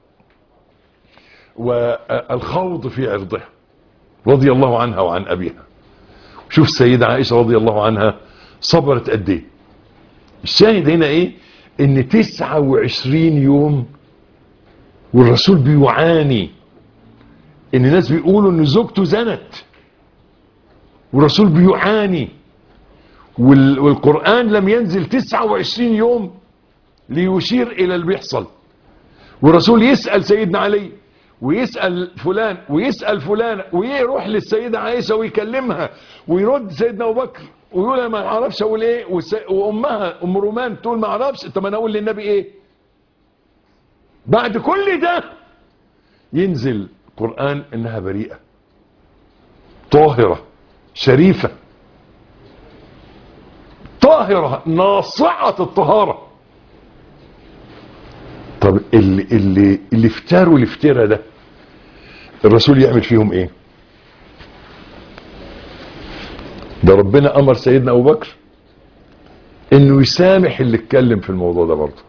والخوض في عرضها رضي الله عنها وعن أبيها شوف السيدة عائشة رضي الله عنها صبرت قد ايه الشاهد هنا ايه ان تسعة وعشرين يوم والرسول بيعاني ان الناس بيقولوا ان زوجته زنت والرسول بيعاني والقرآن لم ينزل تسعة وعشرين يوم ليشير الى اللي بيحصل والرسول يسأل سيدنا علي ويسأل فلان ويسأل فلان ويروح للسيدة عائشة ويكلمها ويرد سيدنا ابو بكر ويقول انا ما اعرفش اقول ايه وامها ام رومان تقول ما اعرفش طب انا اقول للنبي ايه بعد كل ده ينزل قرآن انها بريئة طاهرة شريفة طاهرة ناصعة الطهارة طب اللي اللي اللي افتروا الافتراء ده الرسول يعمل فيهم ايه ده ربنا امر سيدنا ابو بكر انه يسامح اللي اتكلم في الموضوع ده برضه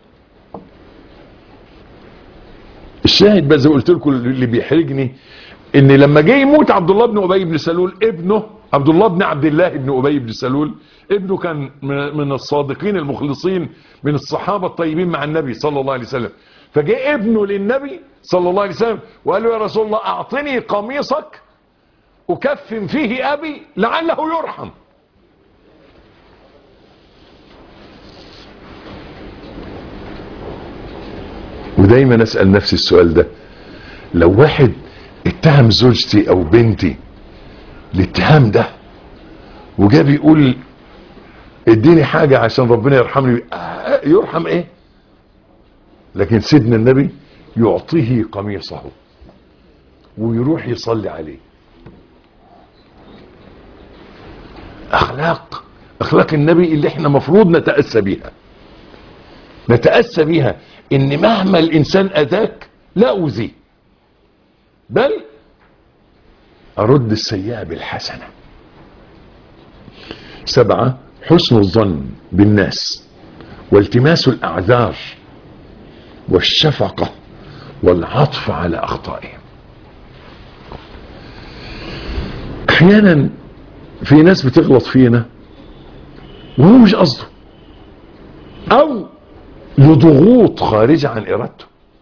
الشاهد بقى زي ما قلت لكم اللي بيحرجني ان لما جه يموت عبد الله بن ابي بن سلول ابنه عبد الله بن عبد الله بن ابي بن سلول ابنه كان من الصادقين المخلصين من الصحابه الطيبين مع النبي صلى الله عليه وسلم فجاء ابنه للنبي صلى الله عليه وسلم وقال له يا رسول الله اعطني قميصك أكفن فيه أبي لعله يرحم ودايما أسأل نفسي السؤال ده لو واحد اتهم زوجتي أو بنتي الاتهام ده وجا بيقول اديني حاجة عشان ربنا يرحمني يرحم ايه لكن سيدنا النبي يعطيه قميصه ويروح يصلي عليه اخلاق اخلاق النبي اللي احنا مفروض نتاسى بيها نتاسى بيها ان مهما الانسان اذاك لا اوذيه بل ارد السيئه بالحسنه سبعه حسن الظن بالناس والتماس الاعذار والشفقه والعطف على اخطائهم احيانا في ناس بتغلط فينا وهو مش قصده او لضغوط خارجة عن ارادته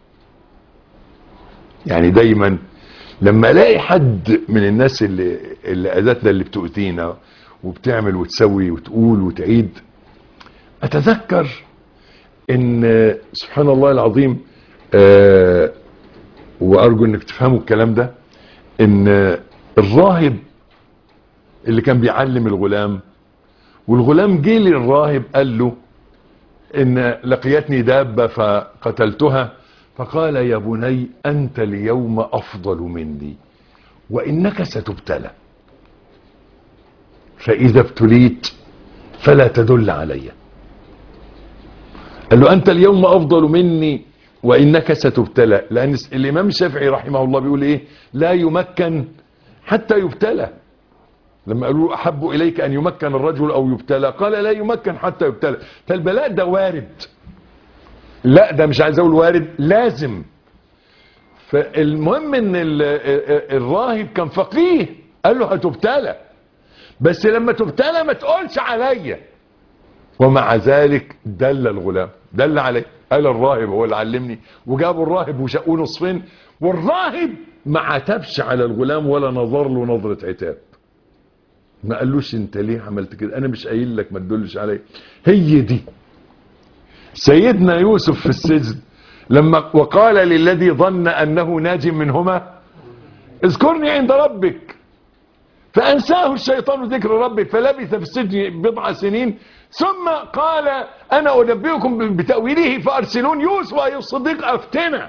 يعني دايما لما الاقي حد من الناس اللي اللي اذتنا اللي بتؤذينا وبتعمل وتسوي وتقول وتعيد اتذكر ان سبحان الله العظيم آه وارجو انك تفهموا الكلام ده ان الراهب اللي كان بيعلم الغلام والغلام جه للراهب قال له ان لقيتني دابة فقتلتها فقال يا بني انت اليوم افضل مني وانك ستبتلى فاذا ابتليت فلا تدل علي قال له انت اليوم افضل مني وانك ستبتلى لان الامام الشافعي رحمه الله بيقول ايه لا يمكن حتى يبتلى لما قالوا احب اليك ان يمكن الرجل او يبتلى قال لا يمكن حتى يبتلى فالبلاء ده وارد لا ده مش عايز اقول وارد لازم فالمهم ان الراهب كان فقيه قال له هتبتلى بس لما تبتلى ما تقولش عليا ومع ذلك دل الغلام دل عليه قال الراهب هو اللي علمني وجابوا الراهب وشقوه نصفين والراهب ما عتبش على الغلام ولا نظر له نظرة عتاب ما قالوش انت ليه عملت كده انا مش قايل لك ما تدلش عليا هي دي سيدنا يوسف في السجن لما وقال للذي ظن انه ناج منهما اذكرني عند ربك فانساه الشيطان ذكر ربه فلبث في السجن بضع سنين ثم قال انا انبئكم بتاويله فارسلون يوسف ايها الصديق افتنا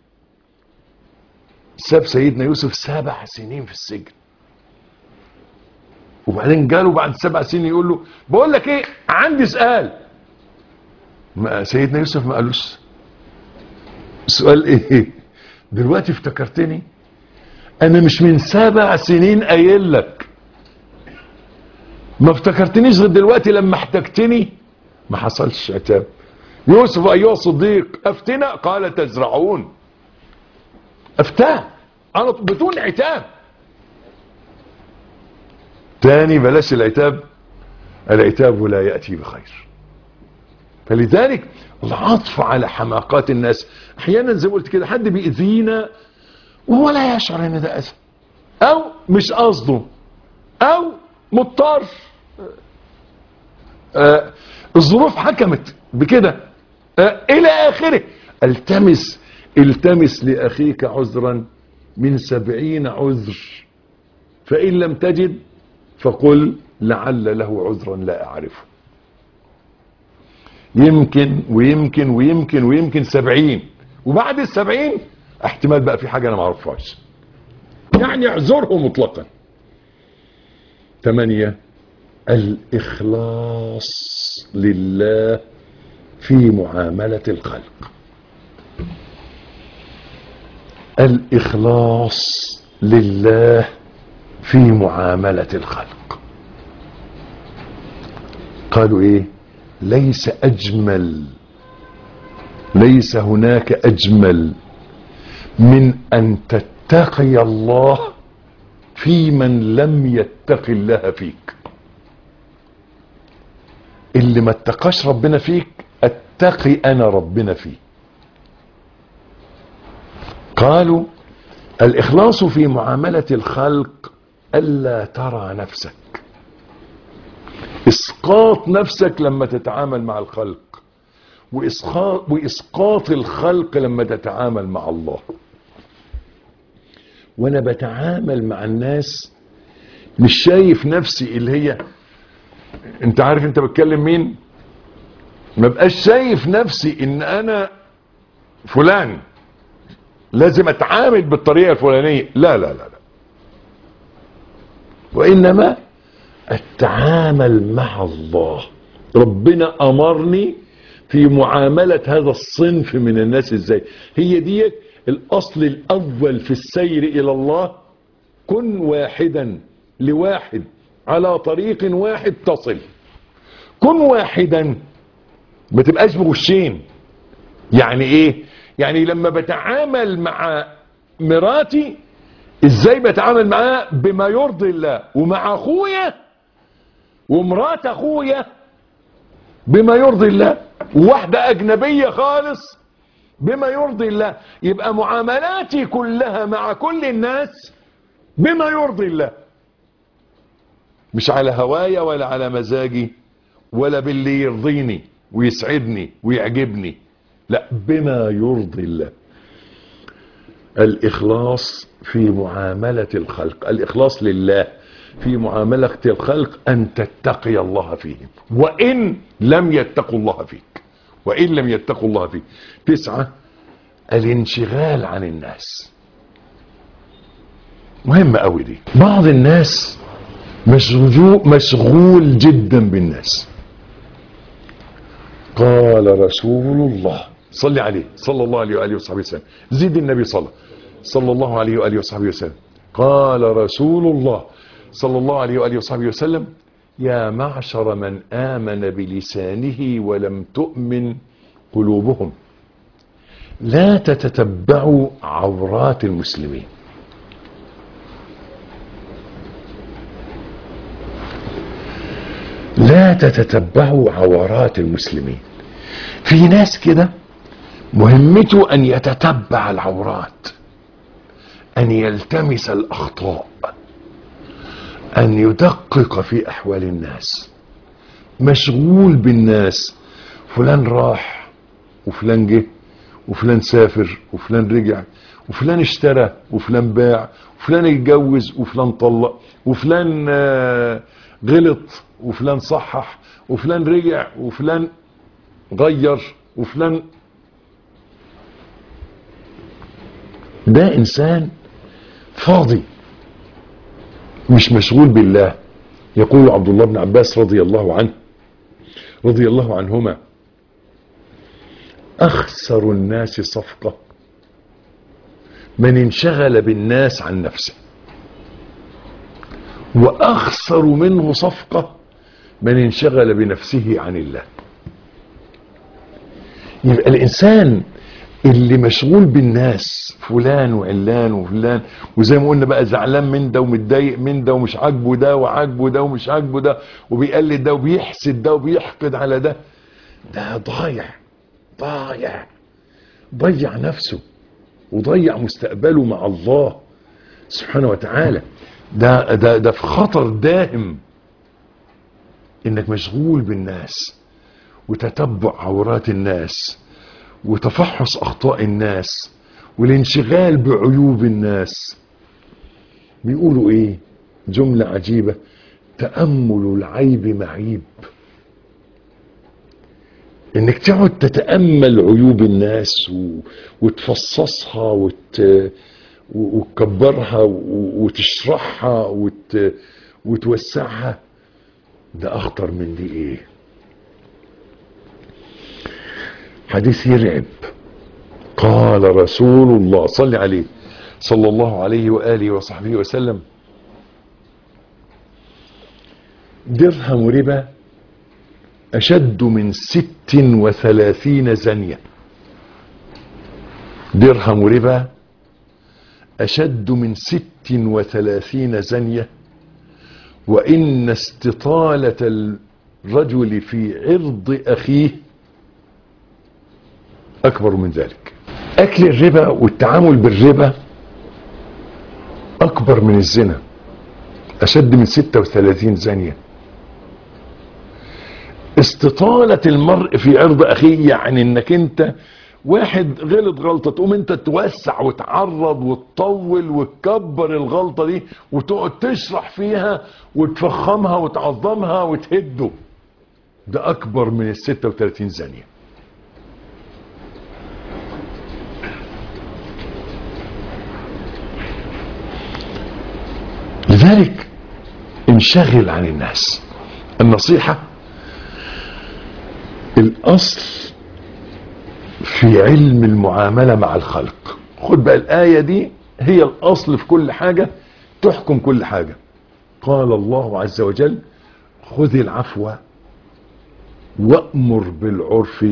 ساب سيدنا يوسف سبع سنين في السجن وبعدين جاله بعد سبع سنين يقول له بقول لك ايه عندي سؤال ما سيدنا يوسف ما قالوش سؤال ايه دلوقتي افتكرتني انا مش من سبع سنين قايل لك ما افتكرتنيش غير دلوقتي لما احتجتني ما حصلش عتاب يوسف ايها الصديق افتنا قال تزرعون افتاه انا بدون عتاب تاني بلاش العتاب العتاب لا يأتي بخير فلذلك العطف على حماقات الناس احيانا زي ما قلت كده حد بيأذينا وهو لا يشعر ان ده اذى او مش قصده او مضطر آه الظروف حكمت بكده آه الى اخره التمس التمس لاخيك عذرا من سبعين عذر فان لم تجد فقل لعل له عذرا لا اعرفه يمكن ويمكن ويمكن ويمكن سبعين وبعد السبعين احتمال بقى في حاجة انا معرفهاش يعني اعذره مطلقا ثمانية الاخلاص لله في معاملة الخلق الاخلاص لله في معاملة الخلق قالوا ايه ليس اجمل ليس هناك اجمل من ان تتقي الله في من لم يتق الله فيك اللي ما اتقاش ربنا فيك اتقي انا ربنا فيه قالوا الاخلاص في معاملة الخلق الا ترى نفسك اسقاط نفسك لما تتعامل مع الخلق واسقاط, واسقاط الخلق لما تتعامل مع الله وانا بتعامل مع الناس مش شايف نفسي اللي هي انت عارف انت بتكلم مين ما بقاش شايف نفسي ان انا فلان لازم اتعامل بالطريقة الفلانية لا لا لا لا وانما اتعامل مع الله ربنا امرني في معاملة هذا الصنف من الناس ازاي هي دي الاصل الاول في السير الى الله كن واحدا لواحد على طريق واحد تصل كن واحدا ما تبقاش بوشين يعني ايه يعني لما بتعامل مع مراتي ازاي بتعامل معاها بما يرضي الله ومع اخويا ومرات اخويا بما يرضي الله وواحدة اجنبية خالص بما يرضي الله يبقى معاملاتي كلها مع كل الناس بما يرضي الله مش على هوايا ولا على مزاجي ولا باللي يرضيني ويسعدني ويعجبني لا بما يرضي الله الإخلاص في معاملة الخلق الإخلاص لله في معاملة الخلق أن تتقي الله فيهم وإن لم يتقوا الله فيك وإن لم يتقوا الله فيك تسعة الانشغال عن الناس مهمة قوي دي بعض الناس مشغول, مشغول جدا بالناس قال رسول الله صلي عليه صلى الله عليه وآله وصحبه وسلم زيد النبي صلى صلى الله عليه وآله وصحبه وسلم قال رسول الله صلى الله عليه وآله وصحبه وسلم يا معشر من آمن بلسانه ولم تؤمن قلوبهم لا تتتبعوا عورات المسلمين لا تتتبعوا عورات المسلمين في ناس كده مهمته ان يتتبع العورات ان يلتمس الاخطاء ان يدقق في احوال الناس مشغول بالناس فلان راح وفلان جه وفلان سافر وفلان رجع وفلان اشترى وفلان باع وفلان اتجوز وفلان طلق وفلان آه، غلط وفلان صحح وفلان رجع وفلان غير وفلان ده انسان فاضي مش مشغول بالله يقول عبد الله بن عباس رضي الله عنه رضي الله عنهما اخسر الناس صفقة من انشغل بالناس عن نفسه واخسر منه صفقة من انشغل بنفسه عن الله يبقى الانسان اللي مشغول بالناس فلان وعلان وفلان وزي ما قلنا بقى زعلان من ده ومتضايق من ده ومش عاجبه ده وعاجبه ده ومش عاجبه ده وبيقلد ده وبيحسد ده وبيحقد على ده ده ضايع ضايع ضيع نفسه وضيع مستقبله مع الله سبحانه وتعالى ده ده ده في خطر داهم انك مشغول بالناس وتتبع عورات الناس وتفحص اخطاء الناس والانشغال بعيوب الناس بيقولوا ايه جملة عجيبة تأمل العيب معيب انك تقعد تتأمل عيوب الناس و... وتفصصها وت... وتكبرها و... وتشرحها وت... وتوسعها ده اخطر من دي ايه حديث يرعب قال رسول الله صلى عليه صلى الله عليه وآله وصحبه وسلم درهم ربا أشد من ست وثلاثين زنية درهم ربا أشد من ست وثلاثين زنية وإن استطالة الرجل في عرض أخيه أكبر من ذلك أكل الربا والتعامل بالربا أكبر من الزنا أشد من 36 زانية استطالة المرء في عرض أخيه يعني إنك أنت واحد غلط غلطة تقوم أنت توسع وتعرض وتطول وتكبر الغلطة دي وتقعد تشرح فيها وتفخمها وتعظمها وتهده ده أكبر من ال 36 زانية لذلك انشغل عن الناس النصيحة الأصل في علم المعاملة مع الخلق خد بقى الآية دي هي الأصل في كل حاجة تحكم كل حاجة قال الله عز وجل خذ العفو وأمر بالعرف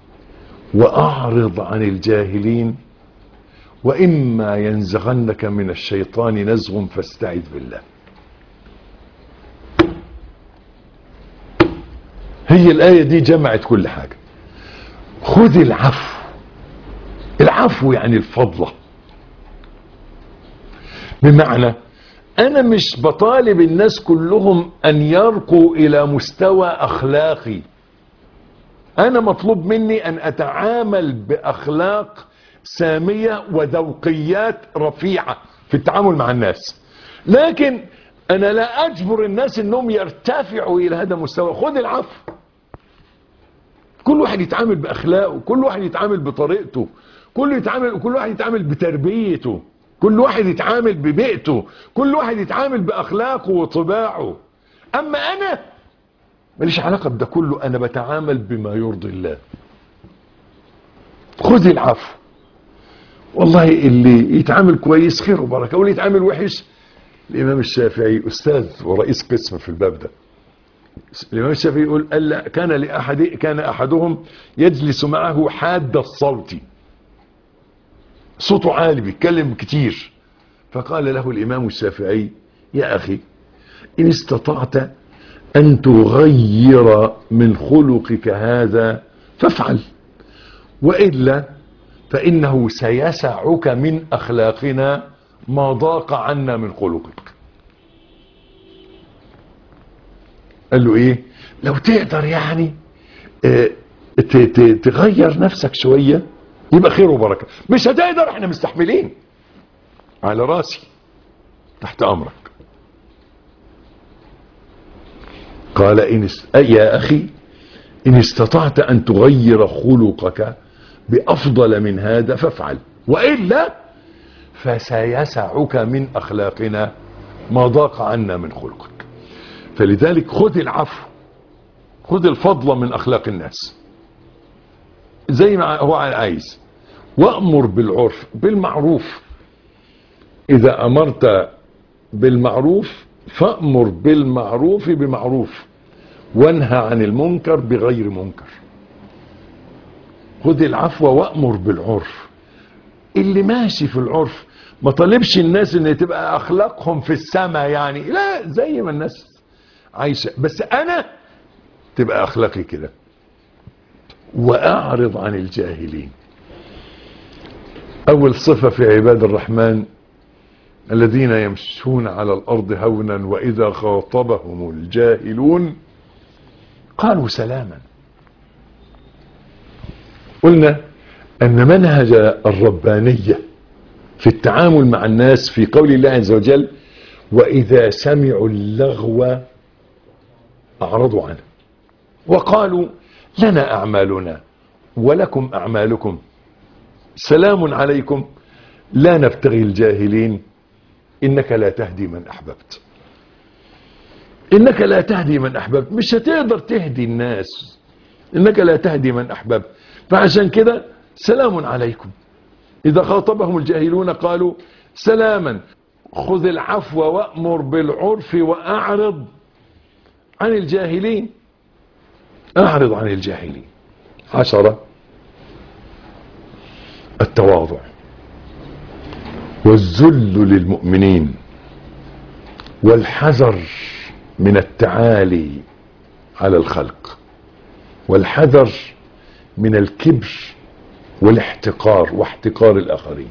وأعرض عن الجاهلين وإما ينزغنك من الشيطان نزغ فاستعذ بالله هي الآية دي جمعت كل حاجة خذ العفو العفو يعني الفضلة بمعنى أنا مش بطالب الناس كلهم أن يرقوا إلى مستوى أخلاقي أنا مطلوب مني أن أتعامل بأخلاق سامية وذوقيات رفيعة في التعامل مع الناس لكن أنا لا أجبر الناس أنهم يرتفعوا إلى هذا المستوى خذ العفو كل واحد يتعامل بأخلاقه كل واحد يتعامل بطريقته كل يتعامل كل واحد يتعامل بتربيته كل واحد يتعامل ببيئته كل واحد يتعامل بأخلاقه وطباعه أما أنا ماليش علاقة بده كله أنا بتعامل بما يرضي الله خذ العفو والله اللي يتعامل كويس خير وبركة واللي يتعامل وحش الإمام الشافعي أستاذ ورئيس قسم في الباب ده الإمام الشافعي يقول ألا كان لأحد كان أحدهم يجلس معه حاد الصوت صوته عالي بيتكلم كتير فقال له الإمام الشافعي يا أخي إن استطعت أن تغير من خلقك هذا فافعل وإلا فإنه سيسعك من أخلاقنا ما ضاق عنا من خلقك قال له ايه لو تقدر يعني اه ت- ت- تغير نفسك شوية يبقى خير وبركة مش هتقدر احنا مستحملين على راسي تحت امرك قال إن است... يا اخي ان استطعت ان تغير خلقك بافضل من هذا فافعل وإلا فسيسعك من اخلاقنا ما ضاق عنا من خلقك فلذلك خذ العفو خذ الفضل من اخلاق الناس زي ما هو عايز وامر بالعرف بالمعروف اذا امرت بالمعروف فامر بالمعروف بمعروف وانهى عن المنكر بغير منكر خذ العفو وامر بالعرف اللي ماشي في العرف ما طالبش الناس ان تبقى اخلاقهم في السماء يعني لا زي ما الناس عايشة بس انا تبقى اخلاقي كده واعرض عن الجاهلين اول صفة في عباد الرحمن الذين يمشون على الارض هونا واذا خاطبهم الجاهلون قالوا سلاما قلنا ان منهج الربانية في التعامل مع الناس في قول الله عز وجل واذا سمعوا اللغو اعرضوا عنه وقالوا لنا اعمالنا ولكم اعمالكم سلام عليكم لا نبتغي الجاهلين انك لا تهدي من احببت انك لا تهدي من احببت مش هتقدر تهدي الناس انك لا تهدي من احببت فعشان كده سلام عليكم اذا خاطبهم الجاهلون قالوا سلاما خذ العفو وامر بالعرف واعرض عن الجاهلين اعرض عن الجاهلين عشرة التواضع والذل للمؤمنين والحذر من التعالي على الخلق والحذر من الكبر والاحتقار واحتقار الآخرين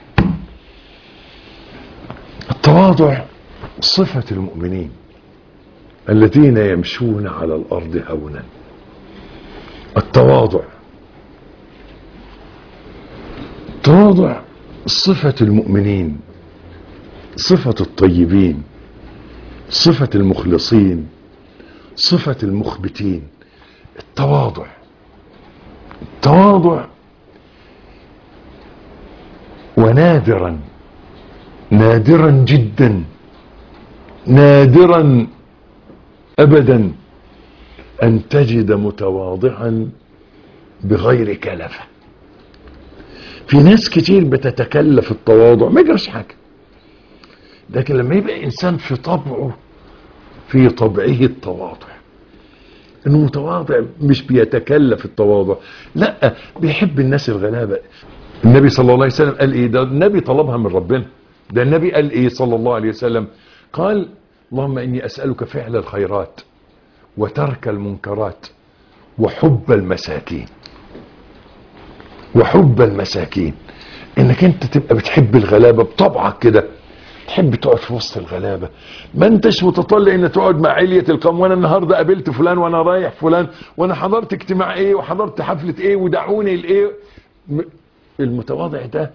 التواضع صفة المؤمنين الذين يمشون على الأرض هونا التواضع التواضع صفة المؤمنين صفة الطيبين صفة المخلصين صفة المخبتين التواضع التواضع ونادرا نادرا جدا نادرا ابدا ان تجد متواضعا بغير كلفه في ناس كتير بتتكلف التواضع ما يجراش حاجه لكن لما يبقى انسان في طبعه في طبعه التواضع انه متواضع مش بيتكلف التواضع لا بيحب الناس الغلابه النبي صلى الله عليه وسلم قال ايه ده النبي طلبها من ربنا ده النبي قال ايه صلى الله عليه وسلم قال اللهم اني اسالك فعل الخيرات وترك المنكرات وحب المساكين وحب المساكين انك انت تبقى بتحب الغلابه بطبعك كده تحب تقعد في وسط الغلابه ما انتش متطلع ان تقعد مع عليه القوم وانا النهارده قابلت فلان وانا رايح فلان وانا حضرت اجتماع ايه وحضرت حفله ايه ودعوني لايه م- المتواضع ده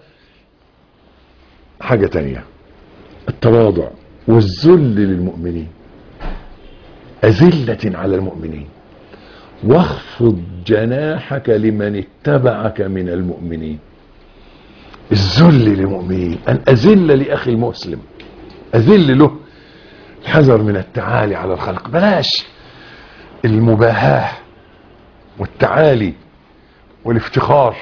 حاجه تانية التواضع والذل للمؤمنين أذلة على المؤمنين واخفض جناحك لمن اتبعك من المؤمنين الذل للمؤمنين أن أذل لأخي المسلم أذل له الحذر من التعالي على الخلق بلاش المباهاة والتعالي والافتخار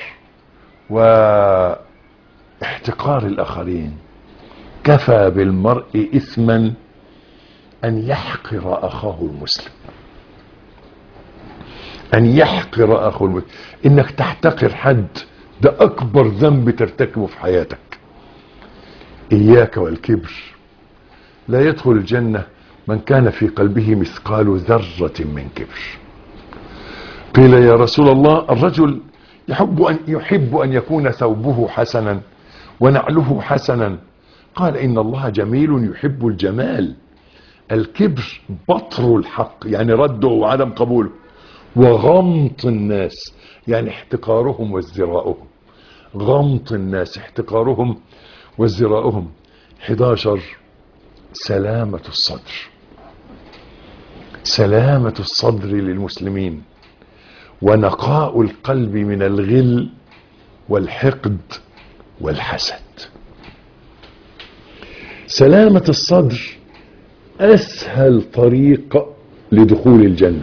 واحتقار الآخرين كفى بالمرء إثما أن يحقر أخاه المسلم أن يحقر أخاه المسلم إنك تحتقر حد ده أكبر ذنب ترتكبه في حياتك إياك والكبر لا يدخل الجنة من كان في قلبه مثقال ذرة من كبر قيل يا رسول الله الرجل يحب أن, يحب أن يكون ثوبه حسنا ونعله حسنا قال إن الله جميل يحب الجمال الكبر بطر الحق يعني رده وعدم قبوله وغمط الناس يعني احتقارهم وازدراؤهم غمط الناس احتقارهم وازدراؤهم 11 سلامة الصدر سلامة الصدر للمسلمين ونقاء القلب من الغل والحقد والحسد سلامة الصدر أسهل طريق لدخول الجنة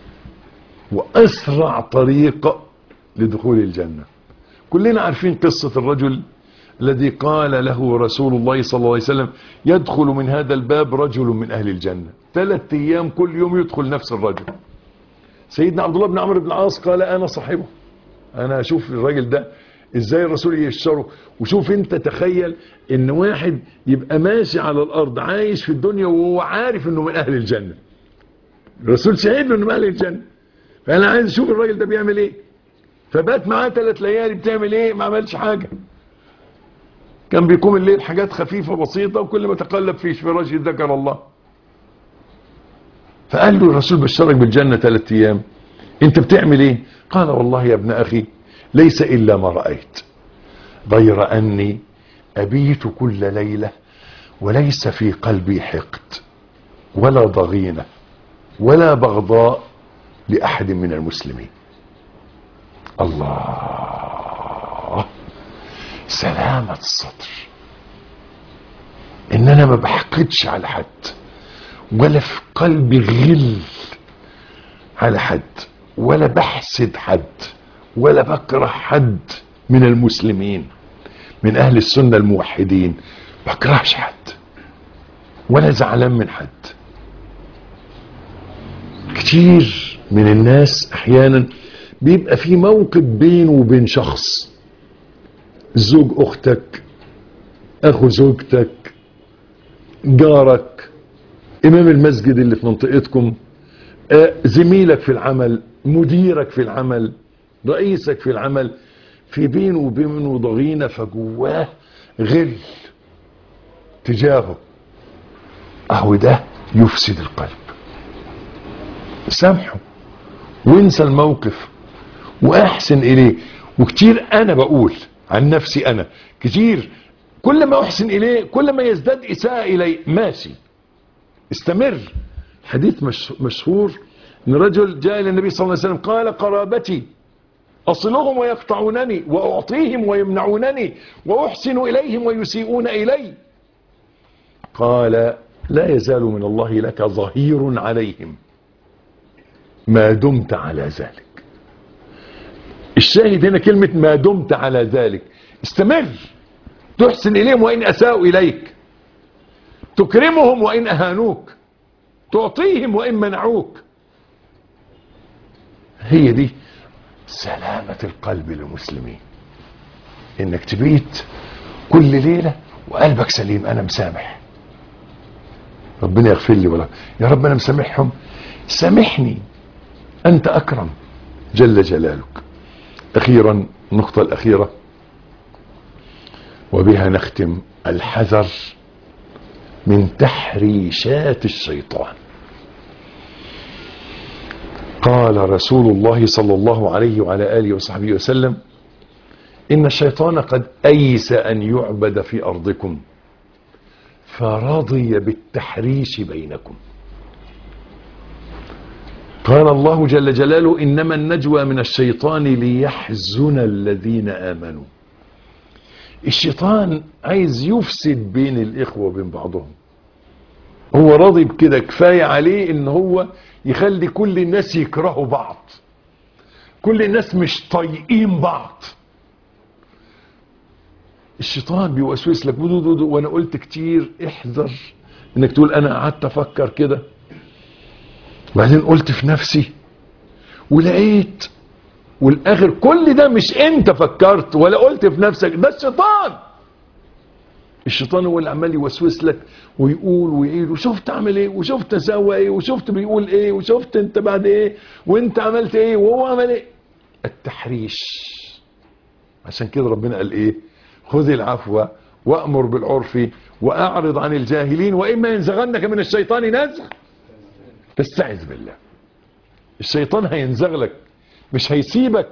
وأسرع طريق لدخول الجنة كلنا عارفين قصة الرجل الذي قال له رسول الله صلى الله عليه وسلم يدخل من هذا الباب رجل من أهل الجنة ثلاث أيام كل يوم يدخل نفس الرجل سيدنا عبد الله بن عمرو بن العاص قال أنا صاحبه أنا أشوف الراجل ده ازاي الرسول يشتره وشوف انت تخيل ان واحد يبقى ماشي على الارض عايش في الدنيا وهو عارف انه من اهل الجنة الرسول شهد له انه من اهل الجنة فانا عايز اشوف الراجل ده بيعمل ايه فبات معاه ثلاث ليالي بتعمل ايه ما عملش حاجة كان بيقوم الليل حاجات خفيفة بسيطة وكل ما تقلب في فراشه ذكر الله فقال له الرسول بشرك بالجنة ثلاث ايام انت بتعمل ايه قال والله يا ابن اخي ليس إلا ما رأيت غير أني أبيت كل ليلة وليس في قلبي حقد ولا ضغينة ولا بغضاء لأحد من المسلمين الله سلامة الصدر إن أنا ما بحقدش على حد ولا في قلبي غل على حد ولا بحسد حد ولا بكره حد من المسلمين من اهل السنة الموحدين بكرهش حد ولا زعلان من حد كتير من الناس احيانا بيبقى في موقف بينه وبين شخص زوج اختك اخو زوجتك جارك امام المسجد اللي في منطقتكم آه، زميلك في العمل مديرك في العمل رئيسك في العمل في بينه وبينه ضغينة فجواه غل تجاهه اهو ده يفسد القلب سامحه وانسى الموقف واحسن اليه وكتير انا بقول عن نفسي انا كتير كل ما احسن اليه كل ما يزداد اساءة الي ماشي استمر حديث مش مشهور ان رجل جاء الى النبي صلى الله عليه وسلم قال قرابتي أصلهم ويقطعونني وأعطيهم ويمنعونني وأحسن إليهم ويسيئون إلي قال لا يزال من الله لك ظهير عليهم ما دمت على ذلك الشاهد هنا كلمة ما دمت على ذلك استمر تحسن إليهم وإن أساءوا إليك تكرمهم وإن أهانوك تعطيهم وإن منعوك هي دي سلامة القلب للمسلمين انك تبيت كل ليلة وقلبك سليم انا مسامح ربنا يغفر لي ولا يا رب انا مسامحهم سامحني انت اكرم جل جلالك اخيرا النقطة الاخيرة وبها نختم الحذر من تحريشات الشيطان قال رسول الله صلى الله عليه وعلى آله وصحبه وسلم إن الشيطان قد أيس أن يعبد في أرضكم فرضي بالتحريش بينكم قال الله جل جلاله إنما النجوى من الشيطان ليحزن الذين آمنوا الشيطان عايز يفسد بين الإخوة وبين بعضهم هو راضي بكده كفاية عليه ان هو يخلي كل الناس يكرهوا بعض كل الناس مش طايقين بعض الشيطان بيوسوس لك دو دو دو وانا قلت كتير احذر انك تقول انا قعدت افكر كده وبعدين قلت في نفسي ولقيت والاخر كل ده مش انت فكرت ولا قلت في نفسك ده الشيطان الشيطان هو اللي عمال يوسوس لك ويقول ويعيد وشفت عمل ايه وشفت سوى ايه وشفت بيقول ايه وشفت انت بعد ايه وانت عملت ايه وهو عمل ايه التحريش عشان كده ربنا قال ايه خذ العفو وامر بالعرف واعرض عن الجاهلين واما ينزغنك من الشيطان نزغ فاستعذ بالله الشيطان هينزغ لك مش هيسيبك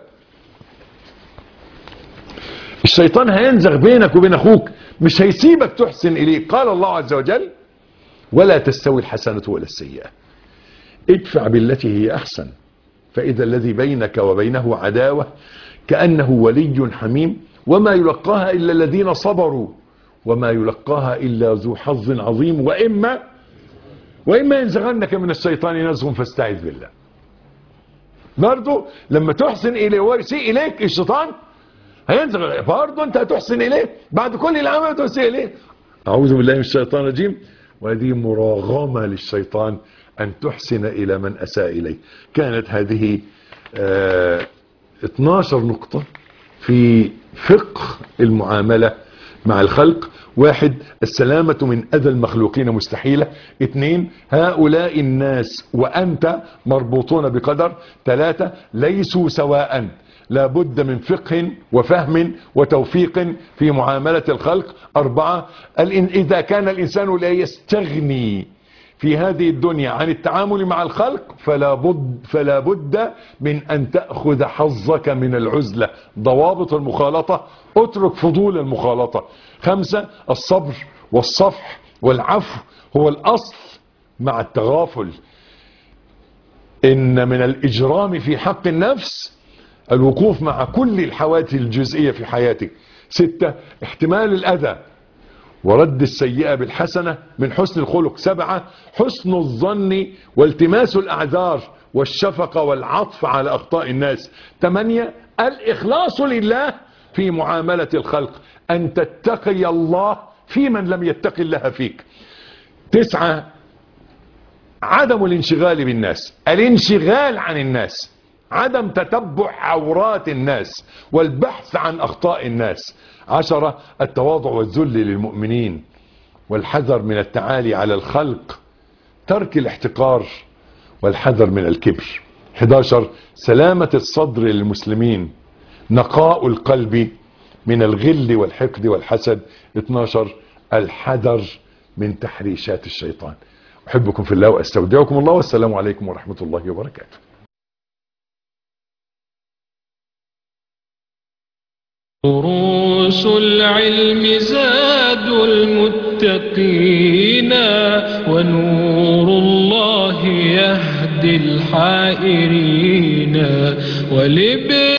الشيطان هينزغ بينك وبين اخوك مش هيسيبك تحسن اليه قال الله عز وجل ولا تستوي الحسنة ولا السيئة ادفع بالتي هي احسن فاذا الذي بينك وبينه عداوة كأنه ولي حميم وما يلقاها الا الذين صبروا وما يلقاها الا ذو حظ عظيم واما واما ينزغنك من الشيطان نزغ فاستعذ بالله برضه لما تحسن اليه ويسيء اليك الشيطان هينزغ برضه انت هتحسن اليه بعد كل اللي عمله تسيء اليه اعوذ بالله من الشيطان الرجيم وهذه مراغمه للشيطان ان تحسن الى من اساء اليه كانت هذه آه 12 نقطه في فقه المعامله مع الخلق واحد السلامة من أذى المخلوقين مستحيلة اثنين هؤلاء الناس وأنت مربوطون بقدر ثلاثة ليسوا سواء لابد من فقه وفهم وتوفيق في معاملة الخلق أربعة إذا كان الإنسان لا يستغني في هذه الدنيا عن التعامل مع الخلق فلا بد, فلا بد من أن تأخذ حظك من العزلة ضوابط المخالطة اترك فضول المخالطة خمسة الصبر والصفح والعفو هو الأصل مع التغافل إن من الإجرام في حق النفس الوقوف مع كل الحوادث الجزئية في حياتك ستة احتمال الأذى ورد السيئة بالحسنة من حسن الخلق سبعة حسن الظن والتماس الأعذار والشفقة والعطف على أخطاء الناس ثمانية الإخلاص لله في معاملة الخلق أن تتقي الله في من لم يتقي الله فيك تسعة عدم الانشغال بالناس الانشغال عن الناس عدم تتبع عورات الناس والبحث عن أخطاء الناس عشرة التواضع والذل للمؤمنين والحذر من التعالي على الخلق ترك الاحتقار والحذر من الكبر 11 سلامة الصدر للمسلمين نقاء القلب من الغل والحقد والحسد 12 الحذر من تحريشات الشيطان أحبكم في الله وأستودعكم الله والسلام عليكم ورحمة الله وبركاته دروس العلم زاد المتقين ونور الله يهدي الحائرين ولب